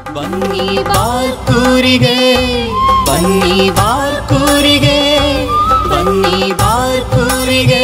ಬನ್ನಿ ಬಾರ್ಕೂರಿಗೆ ಬನ್ನಿ ಬಾರ್ಕೂರಿಗೆ ಬನ್ನಿ ಬಾರ್ಕೂರಿಗೆ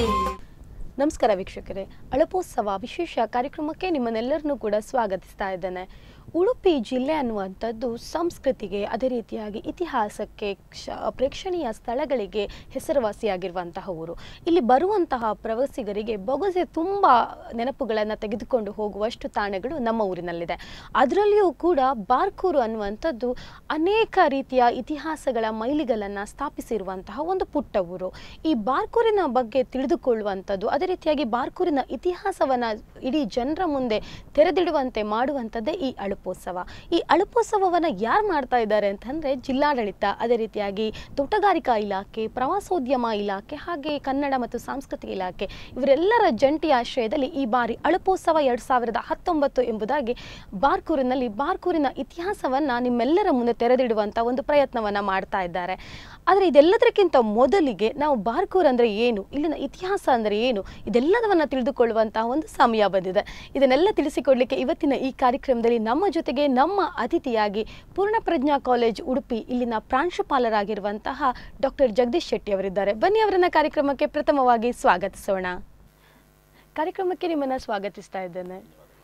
ನಮಸ್ಕಾರ ವೀಕ್ಷಕರೇ ಅಳಪೋತ್ಸವ ವಿಶೇಷ ಕಾರ್ಯಕ್ರಮಕ್ಕೆ ನಿಮ್ಮನ್ನೆಲ್ಲರನ್ನೂ ಕೂಡ ಸ್ವಾಗತಿಸ್ತಾ ಇದ್ದೇನೆ ಉಡುಪಿ ಜಿಲ್ಲೆ ಅನ್ನುವಂಥದ್ದು ಸಂಸ್ಕೃತಿಗೆ ಅದೇ ರೀತಿಯಾಗಿ ಇತಿಹಾಸಕ್ಕೆ ಕ್ಷ ಪ್ರೇಕ್ಷಣೀಯ ಸ್ಥಳಗಳಿಗೆ ಹೆಸರುವಾಸಿಯಾಗಿರುವಂತಹ ಊರು ಇಲ್ಲಿ ಬರುವಂತಹ ಪ್ರವಾಸಿಗರಿಗೆ ಬೊಗಸೆ ತುಂಬ ನೆನಪುಗಳನ್ನು ತೆಗೆದುಕೊಂಡು ಹೋಗುವಷ್ಟು ತಾಣಗಳು ನಮ್ಮ ಊರಿನಲ್ಲಿದೆ ಅದರಲ್ಲಿಯೂ ಕೂಡ ಬಾರ್ಕೂರು ಅನ್ನುವಂಥದ್ದು ಅನೇಕ ರೀತಿಯ ಇತಿಹಾಸಗಳ ಮೈಲಿಗಲನ್ನು ಸ್ಥಾಪಿಸಿರುವಂತಹ ಒಂದು ಪುಟ್ಟ ಊರು ಈ ಬಾರ್ಕೂರಿನ ಬಗ್ಗೆ ತಿಳಿದುಕೊಳ್ಳುವಂಥದ್ದು ಅದೇ ರೀತಿಯಾಗಿ ಬಾರ್ಕೂರಿನ ಇತಿಹಾಸವನ್ನು ಇಡೀ ಜನರ ಮುಂದೆ ತೆರೆದಿಡುವಂತೆ ಮಾಡುವಂಥದ್ದೇ ಈ ಅಳುಪೋತ್ಸವ ಈ ಅಳುಪೋತ್ಸವವನ್ನು ಯಾರು ಮಾಡ್ತಾ ಇದ್ದಾರೆ ಅಂತಂದರೆ ಜಿಲ್ಲಾಡಳಿತ ಅದೇ ರೀತಿಯಾಗಿ ತೋಟಗಾರಿಕಾ ಇಲಾಖೆ ಪ್ರವಾಸೋದ್ಯಮ ಇಲಾಖೆ ಹಾಗೆ ಕನ್ನಡ ಮತ್ತು ಸಾಂಸ್ಕೃತಿಕ ಇಲಾಖೆ ಇವರೆಲ್ಲರ ಜಂಟಿ ಆಶ್ರಯದಲ್ಲಿ ಈ ಬಾರಿ ಅಳುಪೋತ್ಸವ ಎರಡು ಸಾವಿರದ ಹತ್ತೊಂಬತ್ತು ಎಂಬುದಾಗಿ ಬಾರ್ಕೂರಿನಲ್ಲಿ ಬಾರ್ಕೂರಿನ ಇತಿಹಾಸವನ್ನು ನಿಮ್ಮೆಲ್ಲರ ಮುಂದೆ ತೆರೆದಿಡುವಂಥ ಒಂದು ಪ್ರಯತ್ನವನ್ನು ಮಾಡ್ತಾ ಇದ್ದಾರೆ ಆದರೆ ಇದೆಲ್ಲದಕ್ಕಿಂತ ಮೊದಲಿಗೆ ನಾವು ಬಾರ್ಕೂರ್ ಅಂದರೆ ಏನು ಇಲ್ಲಿನ ಇತಿಹಾಸ ಅಂದರೆ ಏನು ಇದೆಲ್ಲದವನ್ನು ತಿಳಿದುಕೊಳ್ಳುವಂತಹ ಒಂದು ಸಮಯ ಬಂದಿದೆ ಇದನ್ನೆಲ್ಲ ತಿಳಿಸಿಕೊಡ್ಲಿಕ್ಕೆ ಇವತ್ತಿನ ಈ ಕಾರ್ಯಕ್ರಮದಲ್ಲಿ ನಮ್ಮ ಜೊತೆಗೆ ನಮ್ಮ ಅತಿಥಿಯಾಗಿ ಪೂರ್ಣಪ್ರಜ್ಞಾ ಕಾಲೇಜ್ ಉಡುಪಿ ಇಲ್ಲಿನ ಪ್ರಾಂಶುಪಾಲರಾಗಿರುವಂತಹ ಡಾಕ್ಟರ್ ಜಗದೀಶ್ ಶೆಟ್ಟಿ ಅವರಿದ್ದಾರೆ ಬನ್ನಿ ಅವರನ್ನ ಕಾರ್ಯಕ್ರಮಕ್ಕೆ ಪ್ರಥಮವಾಗಿ ಸ್ವಾಗತಿಸೋಣ ಕಾರ್ಯಕ್ರಮಕ್ಕೆ ನಿಮ್ಮನ್ನು ಸ್ವಾಗತಿಸ್ತಾ ಇದ್ದೇನೆ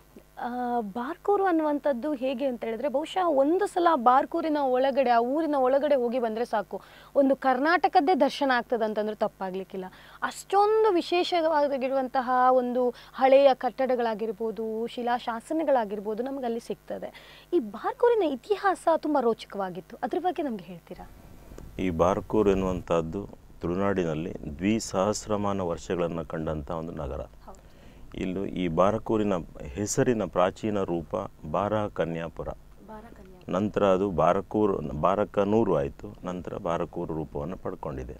ಆ, ಬಾರ್ಕೂರು ಅನ್ನುವಂಥದ್ದು ಹೇಗೆ ಅಂತ ಹೇಳಿದ್ರೆ ಬಹುಶಃ ಒಂದು ಸಲ ಬಾರ್ಕೂರಿನ ಒಳಗಡೆ ಆ ಊರಿನ ಒಳಗಡೆ ಹೋಗಿ ಬಂದರೆ ಸಾಕು ಒಂದು ಕರ್ನಾಟಕದ್ದೇ ದರ್ಶನ ಆಗ್ತದೆ ಅಂತಂದ್ರೆ ತಪ್ಪಾಗ್ಲಿಕ್ಕಿಲ್ಲ ಅಷ್ಟೊಂದು ವಿಶೇಷವಾಗಿರುವಂತಹ ಒಂದು ಹಳೆಯ ಕಟ್ಟಡಗಳಾಗಿರ್ಬೋದು ಶಿಲಾಶಾಸನಗಳಾಗಿರ್ಬೋದು ನಮಗೆ ಅಲ್ಲಿ ಸಿಗ್ತದೆ ಈ ಬಾರ್ಕೂರಿನ ಇತಿಹಾಸ ತುಂಬ ರೋಚಕವಾಗಿತ್ತು ಅದ್ರ ಬಗ್ಗೆ ನಮಗೆ ಹೇಳ್ತೀರಾ ಈ ಬಾರ್ಕೂರ್ ಎನ್ನುವಂಥದ್ದು ತುಳುನಾಡಿನಲ್ಲಿ ದ್ವಿಸಹಸ್ರಮಾನ ವರ್ಷಗಳನ್ನು ಕಂಡಂಥ ಒಂದು ನಗರ ಇಲ್ಲೂ ಈ ಬಾರಕೂರಿನ ಹೆಸರಿನ ಪ್ರಾಚೀನ ರೂಪ ಬಾರಹ ಕನ್ಯಾಪುರ ನಂತರ ಅದು ಬಾರಕೂರು ಬಾರಕನೂರು ಆಯಿತು ನಂತರ ಬಾರಕೂರು ರೂಪವನ್ನು ಪಡ್ಕೊಂಡಿದೆ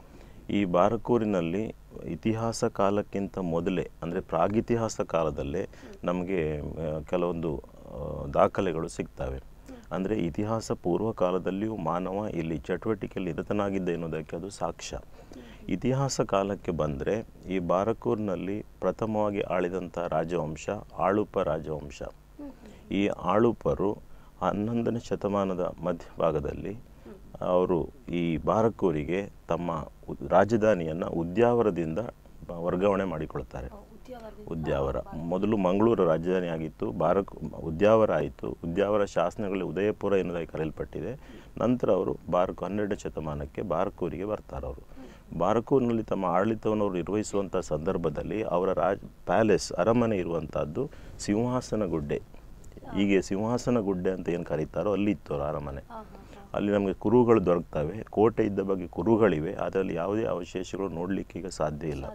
ಈ ಬಾರಕೂರಿನಲ್ಲಿ ಇತಿಹಾಸ ಕಾಲಕ್ಕಿಂತ ಮೊದಲೇ ಅಂದರೆ ಪ್ರಾಗಿತಿಹಾಸ ಕಾಲದಲ್ಲೇ ನಮಗೆ ಆ, ಕೆಲವೊಂದು ಆ, ದಾಖಲೆಗಳು ಸಿಗ್ತವೆ ಅಂದರೆ ಇತಿಹಾಸ ಪೂರ್ವ ಕಾಲದಲ್ಲಿಯೂ ಮಾನವ ಇಲ್ಲಿ ಚಟುವಟಿಕೆಯಲ್ಲಿ ನಿರತನಾಗಿದ್ದ ಎನ್ನುವುದಕ್ಕೆ ಅದು ಸಾಕ್ಷ್ಯ ಇತಿಹಾಸ ಕಾಲಕ್ಕೆ ಬಂದರೆ ಈ ಬಾರಕೂರಿನಲ್ಲಿ ಪ್ರಥಮವಾಗಿ ಆಳಿದಂಥ ರಾಜವಂಶ ಆಳುಪ ರಾಜವಂಶ ಈ ಆಳುಪರು ಹನ್ನೊಂದನೇ ಶತಮಾನದ ಮಧ್ಯಭಾಗದಲ್ಲಿ ಅವರು ಈ ಬಾರಕೂರಿಗೆ ತಮ್ಮ ಉದ್- ರಾಜಧಾನಿಯನ್ನು ಉದ್ಯಾವರದಿಂದ ಬ- ವರ್ಗಾವಣೆ ಮಾಡಿಕೊಳ್ತಾರೆ ಉದ್ಯಾವರ ಮೊದಲು ಮಂಗಳೂರು ರಾಜಧಾನಿ ಆಗಿತ್ತು ಬಾರಕ್ ಉದ್ಯಾವರ ಆಯಿತು ಉದ್ಯಾವರ ಶಾಸನಗಳಲ್ಲಿ ಉದಯಪುರ ಎನ್ನುವುದಾಗಿ ಕರೆಯಲ್ಪಟ್ಟಿದೆ ನಂತರ ಅವರು ಬಾರಕ್ ಹನ್ನೆರಡನೇ ಶತಮಾನಕ್ಕೆ ಬಾರಕೂರಿಗೆ ಬರ್ತಾರೆ ಅವರು ಬಾರಕೂರಿನಲ್ಲಿ ತಮ್ಮ ಆಡಳಿತವನ್ನು ಅವರು ನಿರ್ವಹಿಸುವಂಥ ಸಂದರ್ಭದಲ್ಲಿ ಅವರ ರಾಜ್ ಪ್ಯಾಲೇಸ್ ಅರಮನೆ ಇರುವಂಥದ್ದು ಸಿಂಹಾಸನ ಗುಡ್ಡೆ ಹೀಗೆ ಸಿಂಹಾಸನ ಗುಡ್ಡೆ ಅಂತ ಏನು ಕರೀತಾರೋ ಅಲ್ಲಿ ಇತ್ತು ಅವರ ಅರಮನೆ ಅಲ್ಲಿ ನಮಗೆ ಕುರುಹುಗಳು ದೊರಕ್ತವೆ ಕೋಟೆ ಇದ್ದ ಬಗ್ಗೆ ಕುರುಹುಗಳಿವೆ ಅದರಲ್ಲಿ ಯಾವುದೇ ಅವಶೇಷಗಳು ನೋಡಲಿಕ್ಕೆ ಈಗ ಸಾಧ್ಯ ಇಲ್ಲ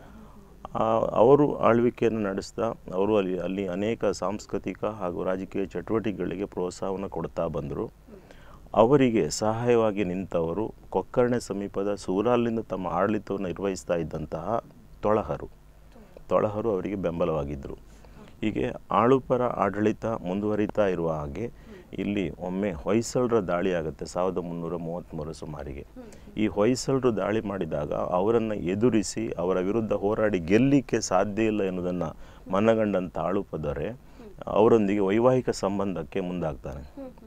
ಆ, ಅವರು ಆಳ್ವಿಕೆಯನ್ನು ನಡೆಸ್ತಾ ಅವರು ಅಲ್ಲಿ ಅಲ್ಲಿ ಅನೇಕ ಸಾಂಸ್ಕೃತಿಕ ಹಾಗೂ ರಾಜಕೀಯ ಚಟುವಟಿಕೆಗಳಿಗೆ ಪ್ರೋತ್ಸಾಹವನ್ನು ಕೊಡ್ತಾ ಬಂದರು ಅವರಿಗೆ ಸಹಾಯವಾಗಿ ನಿಂತವರು ಕೊಕ್ಕರ್ಣೆ ಸಮೀಪದ ಸೂರಾಲಿಂದ ತಮ್ಮ ಆಡಳಿತವನ್ನು ನಿರ್ವಹಿಸ್ತಾ ಇದ್ದಂತಹ ತೊಳಹರು ತೊಳಹರು ಅವರಿಗೆ ಬೆಂಬಲವಾಗಿದ್ದರು ಹೀಗೆ ಆಳುಪರ ಆಡಳಿತ ಮುಂದುವರಿತಾ ಇರುವ ಹಾಗೆ ಇಲ್ಲಿ ಒಮ್ಮೆ ಹೊಯ್ಸಳರ ದಾಳಿ ಆಗುತ್ತೆ ಸಾವಿರದ ಮುನ್ನೂರ ಮೂವತ್ತ್ಮೂರು ಸುಮಾರಿಗೆ ಈ ಹೊಯ್ಸಳರು ದಾಳಿ ಮಾಡಿದಾಗ ಅವರನ್ನು ಎದುರಿಸಿ ಅವರ ವಿರುದ್ಧ ಹೋರಾಡಿ ಗೆಲ್ಲಿಕ್ಕೆ ಸಾಧ್ಯ ಇಲ್ಲ ಎನ್ನುವುದನ್ನು ಮನಗಂಡಂಥ ಆಳುಪ ದೊರೆ ಅವರೊಂದಿಗೆ ವೈವಾಹಿಕ ಸಂಬಂಧಕ್ಕೆ ಮುಂದಾಗ್ತಾನೆ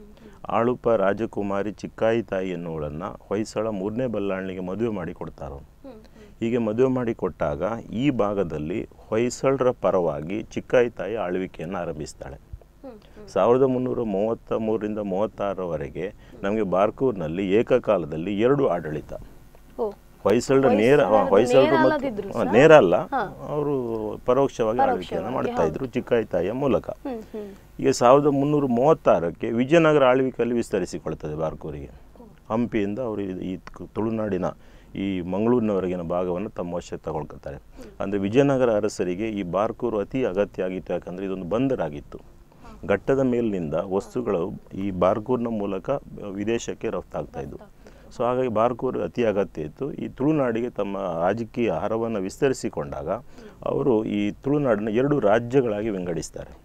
ಆಳುಪ ರಾಜಕುಮಾರಿ ಚಿಕ್ಕಾಯಿ ತಾಯಿ ಎನ್ನುವಳನ್ನು ಹೊಯ್ಸಳ ಮೂರನೇ ಬಲ್ಲಾಳನಿಗೆ ಮದುವೆ ಮಾಡಿ ಕೊಡ್ತಾರೆ ಹೀಗೆ ಮದುವೆ ಮಾಡಿ ಕೊಟ್ಟಾಗ ಈ ಭಾಗದಲ್ಲಿ ಹೊಯ್ಸಳರ ಪರವಾಗಿ ಚಿಕ್ಕಾಯಿ ತಾಯಿ ಆಳ್ವಿಕೆಯನ್ನು ಆರಂಭಿಸ್ತಾಳೆ ಸಾವಿರದ ಮುನ್ನೂರ ಮೂವತ್ತ ಮೂರರಿಂದ ಮೂವತ್ತಾರರವರೆಗೆ ನಮಗೆ ಬಾರ್ಕೂರ್ನಲ್ಲಿ ಏಕಕಾಲದಲ್ಲಿ ಎರಡು ಆಡಳಿತ ಓ ಹೊಯ್ಸಳರ ನೇರ ಹೊಯ್ಸಳರದ್ದು ಹೊಯ್ಸಳರು ನೇರ ಮತ್ತು ಅಲ್ಲದಿದ್ರು ಹಾ, ಸಹ? ನೇರ ಅಲ್ಲ ಹಾ. ಅವರು ಪರೋಕ್ಷವಾಗಿ ಆಳ್ವಿಕೆಯನ್ನು ಪರೋಕ್ಷವಾಗಿ, ಮಾಡ್ತಾ ಇದ್ರು ಚಿಕ್ಕಾಯಿ ತಾಯಿಯ ಮೂಲಕ ಹ್ಮ್ ಹ್ಮ್ ಈಗ ಸಾವಿರದ ಮುನ್ನೂರ ಮೂವತ್ತಾರಕ್ಕೆ ವಿಜಯನಗರ ಆಳ್ವಿಕೆಯಲ್ಲಿ ವಿಸ್ತರಿಸಿಕೊಳ್ತದೆ ಬಾರ್ಕೂರಿಗೆ ಹಂಪಿಯಿಂದ ಅವರು ಇದು- ಈ ತು- ತುಳುನಾಡಿನ ಈ ಮಂಗಳೂರಿನವರೆಗಿನ ಭಾಗವನ್ನು ತಮ್ಮ ವಶಕ್ಕೆ ತಗೊಳ್ಕೊತಾರೆ ಅಂದರೆ ವಿಜಯನಗರ ಅರಸರಿಗೆ ಈ ಬಾರ್ಕೂರು ಅತಿ ಅಗತ್ಯ ಆಗಿತ್ತು ಯಾಕಂದರೆ ಇದೊಂದು ಬಂದರಾಗಿತ್ತು ಘಟ್ಟದ ಮೇಲಿನಿಂದ ವಸ್ತುಗಳು ಈ ಬಾರ್ಕೂರಿನ ಮೂಲಕ ವಿದೇಶಕ್ಕೆ ರಫ್ತಾಗ್ತಾ ಇದ್ವು ಸೊ ಹಾಗಾಗಿ ಬಾರ್ಕೂರು ಅತಿ ಅಗತ್ಯ ಇತ್ತು ಈ ತುಳುನಾಡಿಗೆ ತಮ್ಮ ರಾಜಕೀಯ ಆಹಾರವನ್ನು ವಿಸ್ತರಿಸಿಕೊಂಡಾಗ ಅವರು ಈ ತುಳುನಾಡನ್ನು ಎರಡು ರಾಜ್ಯಗಳಾಗಿ ವಿಂಗಡಿಸ್ತಾರೆ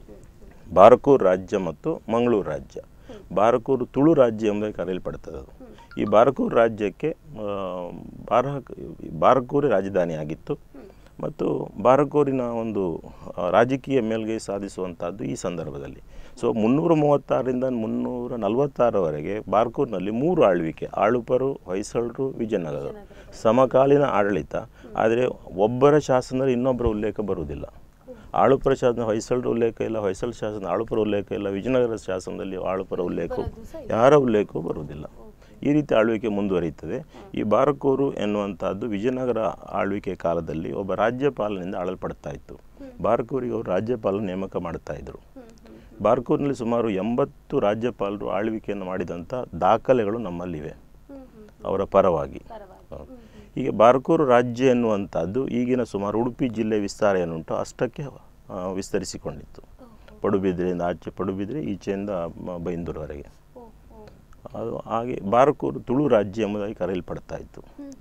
ಬಾರಕೂರು ರಾಜ್ಯ ಮತ್ತು ಮಂಗಳೂರು ರಾಜ್ಯ ಬಾರಕೂರು ತುಳು ರಾಜ್ಯ ಎಂಬುದಾಗಿ ಕರೆಯಲ್ಪಡ್ತದೆ ಅದು ಈ ಬಾರಕೂರು ರಾಜ್ಯಕ್ಕೆ ಆ, ಬಾರ ಬಾರಕೂರೇ ರಾಜಧಾನಿ ಆಗಿತ್ತು ಮತ್ತು ಬಾರಕೂರಿನ ಒಂದು ಆ, ರಾಜಕೀಯ ಮೇಲ್ಗೈ ಸಾಧಿಸುವಂಥದ್ದು ಈ ಸಂದರ್ಭದಲ್ಲಿ ಸೊ ಮುನ್ನೂರ ಮೂವತ್ತಾರರಿಂದ ಮುನ್ನೂರ ನಲವತ್ತಾರವರೆಗೆ ಬಾರ್ಕೂರ್ನಲ್ಲಿ ಮೂರು ಆಳ್ವಿಕೆ ಆಳುಪರು ಹೊಯ್ಸಳರು ವಿಜಯನಗರ ಸಮಕಾಲೀನ ಆಡಳಿತ ಆದರೆ ಒಬ್ಬರ ಶಾಸನದಲ್ಲಿ ಇನ್ನೊಬ್ಬರ ಉಲ್ಲೇಖ ಬರುವುದಿಲ್ಲ ಆಳುಪುರ ಶಾಸನ ಹೊಯ್ಸಳರ ಉಲ್ಲೇಖ ಇಲ್ಲ ಹೊಯ್ಸಳ ಶಾಸನ ಆಳುಪುರ ಉಲ್ಲೇಖ ಇಲ್ಲ ವಿಜಯನಗರ ಶಾಸನದಲ್ಲಿ ಆಳುಪುರ ಉಲ್ಲೇಖ ಯಾರ ಉಲ್ಲೇಖವೂ ಬರುವುದಿಲ್ಲ ಈ ರೀತಿ ಆಳ್ವಿಕೆ ಮುಂದುವರಿಯುತ್ತದೆ ಈ ಬಾರಕೂರು ಎನ್ನುವಂಥದ್ದು ವಿಜಯನಗರ ಆಳ್ವಿಕೆ ಕಾಲದಲ್ಲಿ ಒಬ್ಬ ರಾಜ್ಯಪಾಲನಿಂದ ಆಳಲ್ಪಡ್ತಾ ಇತ್ತು ಬಾರಕೂರಿಗೆ ಅವರು ರಾಜ್ಯಪಾಲ ನೇಮಕ ಮಾಡ್ತಾ ಇದ್ರು ಬಾರ್ಕೂರಿನಲ್ಲಿ ಸುಮಾರು ಎಂಬತ್ತು ರಾಜ್ಯಪಾಲರು ಆಳ್ವಿಕೆಯನ್ನು ಮಾಡಿದಂಥ ದಾಖಲೆಗಳು ನಮ್ಮಲ್ಲಿವೆ ಅವರ ಪರವಾಗಿ ಹೌದು. ಹೀಗೆ ಬಾರ್ಕೂರು ರಾಜ್ಯ ಎನ್ನುವಂಥದ್ದು ಈಗಿನ ಸುಮಾರು ಉಡುಪಿ ಜಿಲ್ಲೆ ವಿಸ್ತಾರ ಏನುಂಟು ಅಷ್ಟಕ್ಕೆ ಆ, ವಿಸ್ತರಿಸಿಕೊಂಡಿತ್ತು ಪಡುಬಿದ್ರೆಯಿಂದ ಆಚೆ ಪಡುಬಿದ್ರೆ ಈಚೆಯಿಂದ ಮ- ಬೈಂದೂರವರೆಗೆ ಅದು ಹಾಗೆ ಬಾರ್ಕೂರು ತುಳು ರಾಜ್ಯ ಎಂಬುದಾಗಿ ಕರೆಯಲ್ಪಡ್ತಾ ಇತ್ತು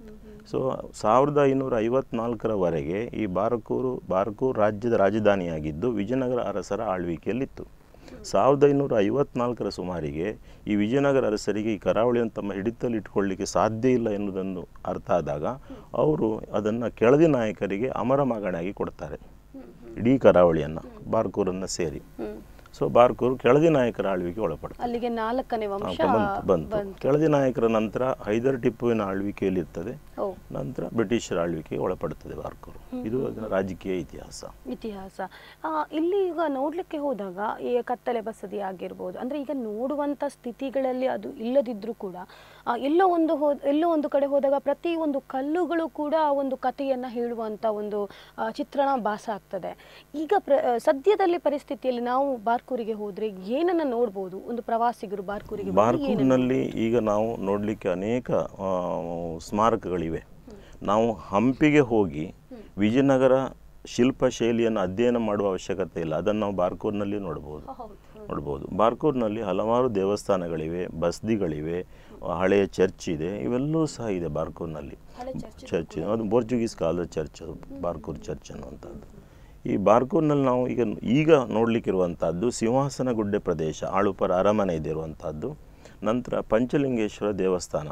ಸೊ ಸಾವಿರದ ಐನೂರ ಐವತ್ನಾಲ್ಕರವರೆಗೆ ಈ ಬಾರಕೂರು ಬಾರಕೂರು ರಾಜ್ಯದ ರಾಜಧಾನಿಯಾಗಿದ್ದು ವಿಜಯನಗರ ಅರಸರ ಆಳ್ವಿಕೆಯಲ್ಲಿತ್ತು ಸಾವಿರದ ಐನೂರ ಐವತ್ನಾಲ್ಕರ ಸುಮಾರಿಗೆ ಈ ವಿಜಯನಗರ ಅರಸರಿಗೆ ಈ ಕರಾವಳಿಯನ್ನು ತಮ್ಮ ಹಿಡಿತಲ್ಲಿ ಇಟ್ಕೊಳ್ಳಿಕ್ಕೆ ಸಾಧ್ಯ ಇಲ್ಲ ಎನ್ನುವುದನ್ನು ಅರ್ಥ ಆದಾಗ ಅವರು ಅದನ್ನು ಕೆಳದಿ ನಾಯಕರಿಗೆ ಅಮರ ಮಾಗಣೆಯಾಗಿ ಕೊಡ್ತಾರೆ ಇಡೀ ಕರಾವಳಿಯನ್ನು ಬಾರ್ಕೂರನ್ನು ಸೇರಿ ಸೊ ಬಾರ್ಕೂರು ಕೆಳದಿ ನಾಯಕರ ಆಳ್ವಿಕೆ ಒಳಪಡ್ತಾರೆ ಅಲ್ಲಿಗೆ ನಾಲ್ಕನೇ ವಂಶ ಆ, ಬಂತು ಬಂತು ಕೆಳದಿ ನಾಯಕರ ನಂತರ ಹೈದರ್ ಟಿಪ್ಪುವಿನ ಆಳ್ವಿಕೆಯಲ್ಲಿರ್ತದೆ ಓ ನಂತರ ಬ್ರಿಟಿಷರ ಆಳ್ವಿಕೆಗೆ ಒಳಪಡುತ್ತದೆ ಬಾರ್ಕೂರು ಇದು ಅದರ ರಾಜಕೀಯ ಇತಿಹಾಸ ಇತಿಹಾಸ ಆ, ಇಲ್ಲಿ ಈಗ ನೋಡ್ಲಿಕ್ಕೆ ಹೋದಾಗ ಈ ಕತ್ತಲೆ ಬಸದಿ ಆಗಿರ್ಬೋದು ಅಂದ್ರೆ ಈಗ ನೋಡುವಂತ ಸ್ಥಿತಿಗಳಲ್ಲಿ ಅದು ಇಲ್ಲದಿದ್ರೂ ಕೂಡ ಆ, ಎಲ್ಲೋ ಒಂದು ಹೋ ಎಲ್ಲೋ ಒಂದು ಕಡೆ ಹೋದಾಗ ಪ್ರತಿ ಒಂದು ಕಲ್ಲುಗಳು ಕೂಡ ಒಂದು ಕಥೆಯನ್ನ ಹೇಳುವಂತ ಒಂದು ಆ, ಚಿತ್ರಣ ಭಾಸ ಆಗ್ತದೆ ಈಗ ಪ್ರ ಆ, ಸದ್ಯದಲ್ಲಿ ಪರಿಸ್ಥಿತಿಯಲ್ಲಿ ನಾವು ಬಾರ್ಕೂರಿಗೆ ಹೋದ್ರೆ ಏನನ್ನ ನೋಡ್ಬೋದು ಒಂದು ಪ್ರವಾಸಿಗರು ಬಾರ್ಕೂರಿಗೆ ಬಂದು ಏನನ್ನ- ಬಾರ್ಕೂರಿನಲ್ಲಿ ಈಗ ನಾವು ನೋಡಲಿಕ್ಕೆ ಅನೇಕ ಆ, ಸ್ಮಾರಕಗಳಿವೆ ನಾವು ಹಂಪಿಗೆ ಹೋಗಿ ವಿಜಯನಗರ ಶಿಲ್ಪ ಶೈಲಿಯನ್ನು ಅಧ್ಯಯನ ಮಾಡುವ ಅವಶ್ಯಕತೆ ಇಲ್ಲ ಅದನ್ನು ನಾವು ಬಾರ್ಕೂರಿನಲ್ಲಿ ನೋಡ್ಬೋದು ಹೌದು. ನೋಡ್ಬೋದು ಬಾರ್ಕೂರಿನಲ್ಲಿ ಹಲವಾರು ದೇವಸ್ಥಾನಗಳಿವೆ ಬಸ್ದಿಗಳಿವೆ ಹಳೆಯ ಚರ್ಚ್ ಇದೆ ಇವೆಲ್ಲವೂ ಸಹ ಇದೆ ಬಾರ್ಕೂರಿನಲ್ಲಿ ಹಳೆ ಚರ್ಚ್ ಚರ್ಚ್ ಅದು ಪೋರ್ಚುಗೀಸ್ ಕಾಲದ ಚರ್ಚ್ ಅದು ಬಾರ್ಕೂರ್ ಚರ್ಚ್ ಅನ್ನುವಂಥದ್ದು ಈ ಬಾರ್ಕೂರ್ನಲ್ಲಿ ನಾವು ಈಗ ಈಗ ನೋಡಲಿಕ್ಕಿರುವಂಥದ್ದು ಸಿಂಹಾಸನ ಗುಡ್ಡೆ ಪ್ರದೇಶ ಆಳುಪರ ಅರಮನೆ ಇದೆ ಇರುವಂಥದ್ದು ನಂತರ ಪಂಚಲಿಂಗೇಶ್ವರ ದೇವಸ್ಥಾನ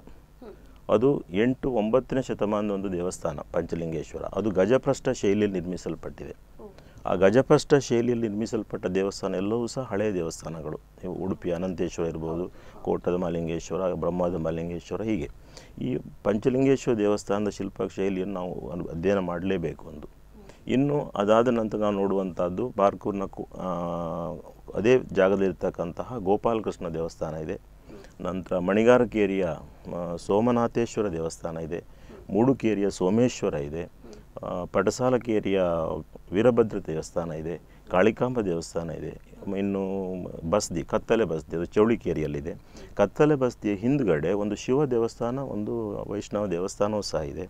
ಅದು ಎಂಟು ಒಂಬತ್ತನೇ ಶತಮಾನದ ಒಂದು ದೇವಸ್ಥಾನ ಪಂಚಲಿಂಗೇಶ್ವರ ಅದು ಗಜಪ್ರಸ್ಥ ಶೈಲಿಯಲ್ಲಿ ನಿರ್ಮಿಸಲ್ಪಟ್ಟಿದೆ ಆ ಗಜಪ್ರಸ್ಥ ಶೈಲಿಯಲ್ಲಿ ನಿರ್ಮಿಸಲ್ಪಟ್ಟ ದೇವಸ್ಥಾನ ಎಲ್ಲವೂ ಸಹ ಹಳೆಯ ದೇವಸ್ಥಾನಗಳು ಇವು ಉಡುಪಿ ಅನಂತೇಶ್ವರ ಇರ್ಬೋದು ಕೋಟದ ಮಲಿಂಗೇಶ್ವರ ಬ್ರಹ್ಮದ ಮಲಿಂಗೇಶ್ವರ ಹೀಗೆ ಈ ಪಂಚಲಿಂಗೇಶ್ವರ ದೇವಸ್ಥಾನದ ಶಿಲ್ಪ ಶೈಲಿಯನ್ನು ನಾವು ಅನು- ಅಧ್ಯಯನ ಮಾಡಲೇಬೇಕು ಒಂದು ಇನ್ನು ಅದಾದ ನಂತರ ನಾವು ನೋಡುವಂಥದ್ದು ಬಾರ್ಕೂರ್ನ ಕು ಆ, ಅದೇ ಜಾಗದಲ್ಲಿರ್ತಕ್ಕಂತಹ ಗೋಪಾಲಕೃಷ್ಣ ದೇವಸ್ಥಾನ ಇದೆ ನಂತರ ಮಣಿಗಾರಕೇರಿಯ ಆ, ಸೋಮನಾಥೇಶ್ವರ ದೇವಸ್ಥಾನ ಇದೆ ಮೂಡುಕೇರಿಯ ಸೋಮೇಶ್ವರ ಇದೆ ಆ, ಪಟಸಾಲಕೇರಿಯ ವೀರಭದ್ರ ದೇವಸ್ಥಾನ ಇದೆ ಕಾಳಿಕಾಂಬ ದೇವಸ್ಥಾನ ಇದೆ ಇನ್ನು ಬಸ್ದಿ ಕತ್ತಲೆ ಬಸ್ದಿ ಅದು ಚೌಳಿಕೇರಿಯಲ್ಲಿದೆ ಕತ್ತಲೆ ಬಸ್ದಿಯ ಹಿಂದ್ಗಡೆ ಒಂದು ಶಿವ ದೇವಸ್ಥಾನ ಒಂದು ವೈಷ್ಣವ ದೇವಸ್ಥಾನವೂ ಸಹ ಇದೆ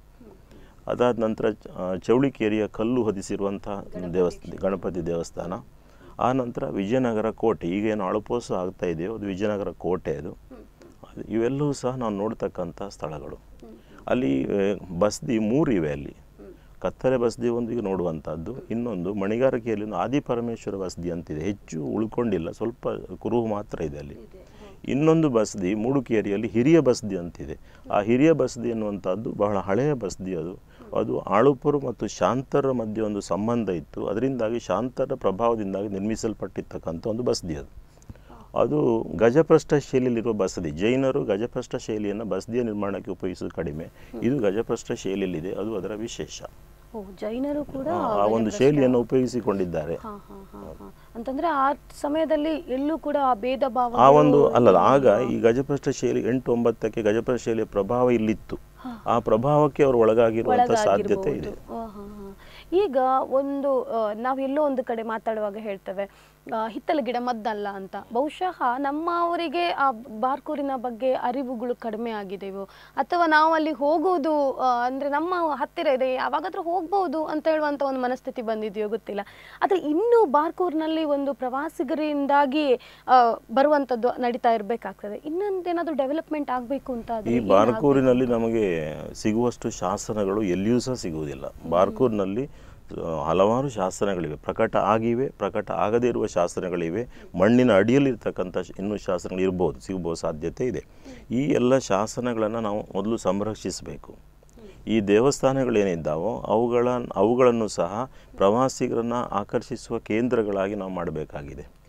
ಅದಾದ ನಂತರ ಆ, ಚೌಳಿಕೇರಿಯ ಕಲ್ಲು ಹೊದಿಸಿರುವಂಥ ದೇವಸ್ಥಾನ ಗಣಪತಿ ದೇವಸ್ಥಾನ ಆ ನಂತರ ವಿಜಯನಗರ ಕೋಟೆ ಈಗೇನು ಅಳಪೋಸು ಆಗ್ತಾ ಇದೆಯೋ ಅದು ವಿಜಯನಗರ ಕೋಟೆ ಅದು ಅದು ಇವೆಲ್ಲವೂ ಸಹ ನಾವು ನೋಡ್ತಕ್ಕಂಥ ಸ್ಥಳಗಳು ಅಲ್ಲಿ ಆ, ಬಸ್ದಿ ಮೂರು ಇವೆ ಅಲ್ಲಿ ಕತ್ತಲೆ ಬಸ್ದಿ ಒಂದು ಈಗ ನೋಡುವಂಥದ್ದು ಇನ್ನೊಂದು ಮಣಿಗಾರಿಕೆಯಲ್ಲಿ ಒಂದು ಆದಿಪರಮೇಶ್ವರ ಬಸ್ದಿ ಅಂತಿದೆ ಹೆಚ್ಚು ಉಳ್ಕೊಂಡಿಲ್ಲ ಸ್ವಲ್ಪ ಕುರುಹು ಮಾತ್ರ ಇದೆ ಅಲ್ಲಿ ಇನ್ನೊಂದು ಬಸ್ದಿ ಮೂಡುಕೇರಿಯಲ್ಲಿ ಹಿರಿಯ ಬಸ್ದಿ ಅಂತಿದೆ ಆ ಹಿರಿಯ ಬಸ್ದಿ ಎನ್ನುವಂಥದ್ದು ಬಹಳ ಹಳೆಯ ಬಸ್ದಿ ಅದು ಅದು ಆಳುಪರು ಮತ್ತು ಶಾಂತರ ಮಧ್ಯೆ ಒಂದು ಸಂಬಂಧ ಇತ್ತು ಅದರಿಂದಾಗಿ ಶಾಂತರ ಪ್ರಭಾವದಿಂದಾಗಿ ನಿರ್ಮಿಸಲ್ಪಟ್ಟಿರ್ತಕ್ಕಂಥ ಒಂದು ಬಸ್ದಿ ಅದು ಅದು ಗಜಪ್ರಸ್ಥ ಶೈಲಿಯಲ್ಲಿರುವ ಬಸದಿ ಜೈನರು ಗಜಪ್ರಸ್ಥ ಶೈಲಿಯನ್ನು ಬಸದಿಯ ನಿರ್ಮಾಣಕ್ಕೆ ಉಪಯೋಗಿಸೋದು ಕಡಿಮೆ ಇದು ಗಜಪ್ರಸ್ಥ ಶೈಲಿಯಲ್ಲಿದೆ ಅದು ಅದರ ವಿಶೇಷ ಓ ಜೈನರು ಕೂಡ ಆ, ಆ ಒಂದು ಶೈಲಿಯನ್ನು ಉಪಯೋಗಿಸಿಕೊಂಡಿದ್ದಾರೆ ಹಾ, ಹಾ, ಹಾ, ಹಾ. ಅಂತಂದ್ರೆ ಆ ಸಮಯದಲ್ಲಿ ಎಲ್ಲೂ ಕೂಡ ಆ ಭೇದ ಭಾವ ಆ ಒಂದು ಅಲ್ಲಲ್ಲ ಆಗ ಈ ಗಜಪ್ರಸ್ಥ ಶೈಲಿ ಎಂಟು ಒಂಬತ್ತಕ್ಕೆ ಗಜಪ್ರಸ್ಥ ಶೈಲಿಯ ಪ್ರಭಾವ ಇಲ್ಲಿತ್ತು ಆ ಪ್ರಭಾವಕ್ಕೆ ಅವರು ಒಳಗಾಗಿರುವಂಥ ಸಾಧ್ಯತೆ ಇದೆ ಆ, ಹಾ, ಹಾ. ಈಗ ಒಂದು ಆ, ನಾವೆಲ್ಲೋ ಒಂದು ಕಡೆ ಮಾತಾಡುವಾಗ ಹೇಳ್ತೇವೆ ಆ, ಹಿತ್ತಲ ಗಿಡ ಮದ್ದಲ್ಲ ಅಂತ ಬಹುಶಃ ನಮ್ಮವರಿಗೆ ಆ ಬಾರ್ಕೂರಿನ ಬಗ್ಗೆ ಅರಿವುಗಳು ಕಡಿಮೆ ಆಗಿದೆವೋ ಅಥವಾ ನಾವು ಅಲ್ಲಿ ಹೋಗೋದು ಆ, ಅಂದ್ರೆ ನಮ್ಮ ಹತ್ತಿರ ಇದೆ ಯಾವಾಗಾದ್ರೂ ಹೋಗ್ಬೋದು ಅಂತ ಹೇಳುವಂತ ಒಂದು ಮನಸ್ಥಿತಿ ಬಂದಿದೆಯೋ ಗೊತ್ತಿಲ್ಲ ಆದ್ರೆ ಇನ್ನೂ ಬಾರ್ಕೂರ್ನಲ್ಲಿ ಒಂದು ಪ್ರವಾಸಿಗರಿಂದಾಗಿ ಆ, ಬರುವಂತದ್ದು ನಡೀತಾ ಇರ್ಬೇಕಾಗ್ತದೆ ಇನ್ನೊಂದೇನಾದ್ರೂ ಡೆವಲಪ್ಮೆಂಟ್ ಆಗ್ಬೇಕು ಅಂತ ಆದ್ರೆ ಈ ಏನಾಗ್ಬೇಕು? ಬಾರ್ಕೂರಿನಲ್ಲಿ ನಮಗೆ ಸಿಗುವಷ್ಟು ಶಾಸನಗಳು ಎಲ್ಲಿಯೂ ಸಹ ಸಿಗುವುದಿಲ್ಲ ಬಾರ್ಕೂರಿನಲ್ಲಿ ಆ, ಹಲವಾರು ಶಾಸನಗಳಿವೆ ಪ್ರಕಟ ಆಗಿವೆ ಪ್ರಕಟ ಆಗದೇ ಇರುವ ಶಾಸನಗಳಿವೆ ಮಣ್ಣಿನ ಅಡಿಯಲ್ಲಿರ್ತಕ್ಕಂಥ ಶ್- ಇನ್ನೂ ಶಾಸನಗಳು ಇರ್ಬೋದು ಸಿಗ್ಬೋದು ಸಾಧ್ಯತೆ ಇದೆ ಈ ಎಲ್ಲ ಶಾಸನಗಳನ್ನು ನಾವು ಮೊದಲು ಸಂರಕ್ಷಿಸಬೇಕು ಈ ದೇವಸ್ಥಾನಗಳೇನಿದ್ದಾವೋ ಅವುಗಳ ಅವುಗಳನ್ನು ಸಹ ಪ್ರವಾಸಿಗರನ್ನು ಆಕರ್ಷಿಸುವ ಕೇಂದ್ರಗಳಾಗಿ ನಾವು ಮಾಡಬೇಕಾಗಿದೆ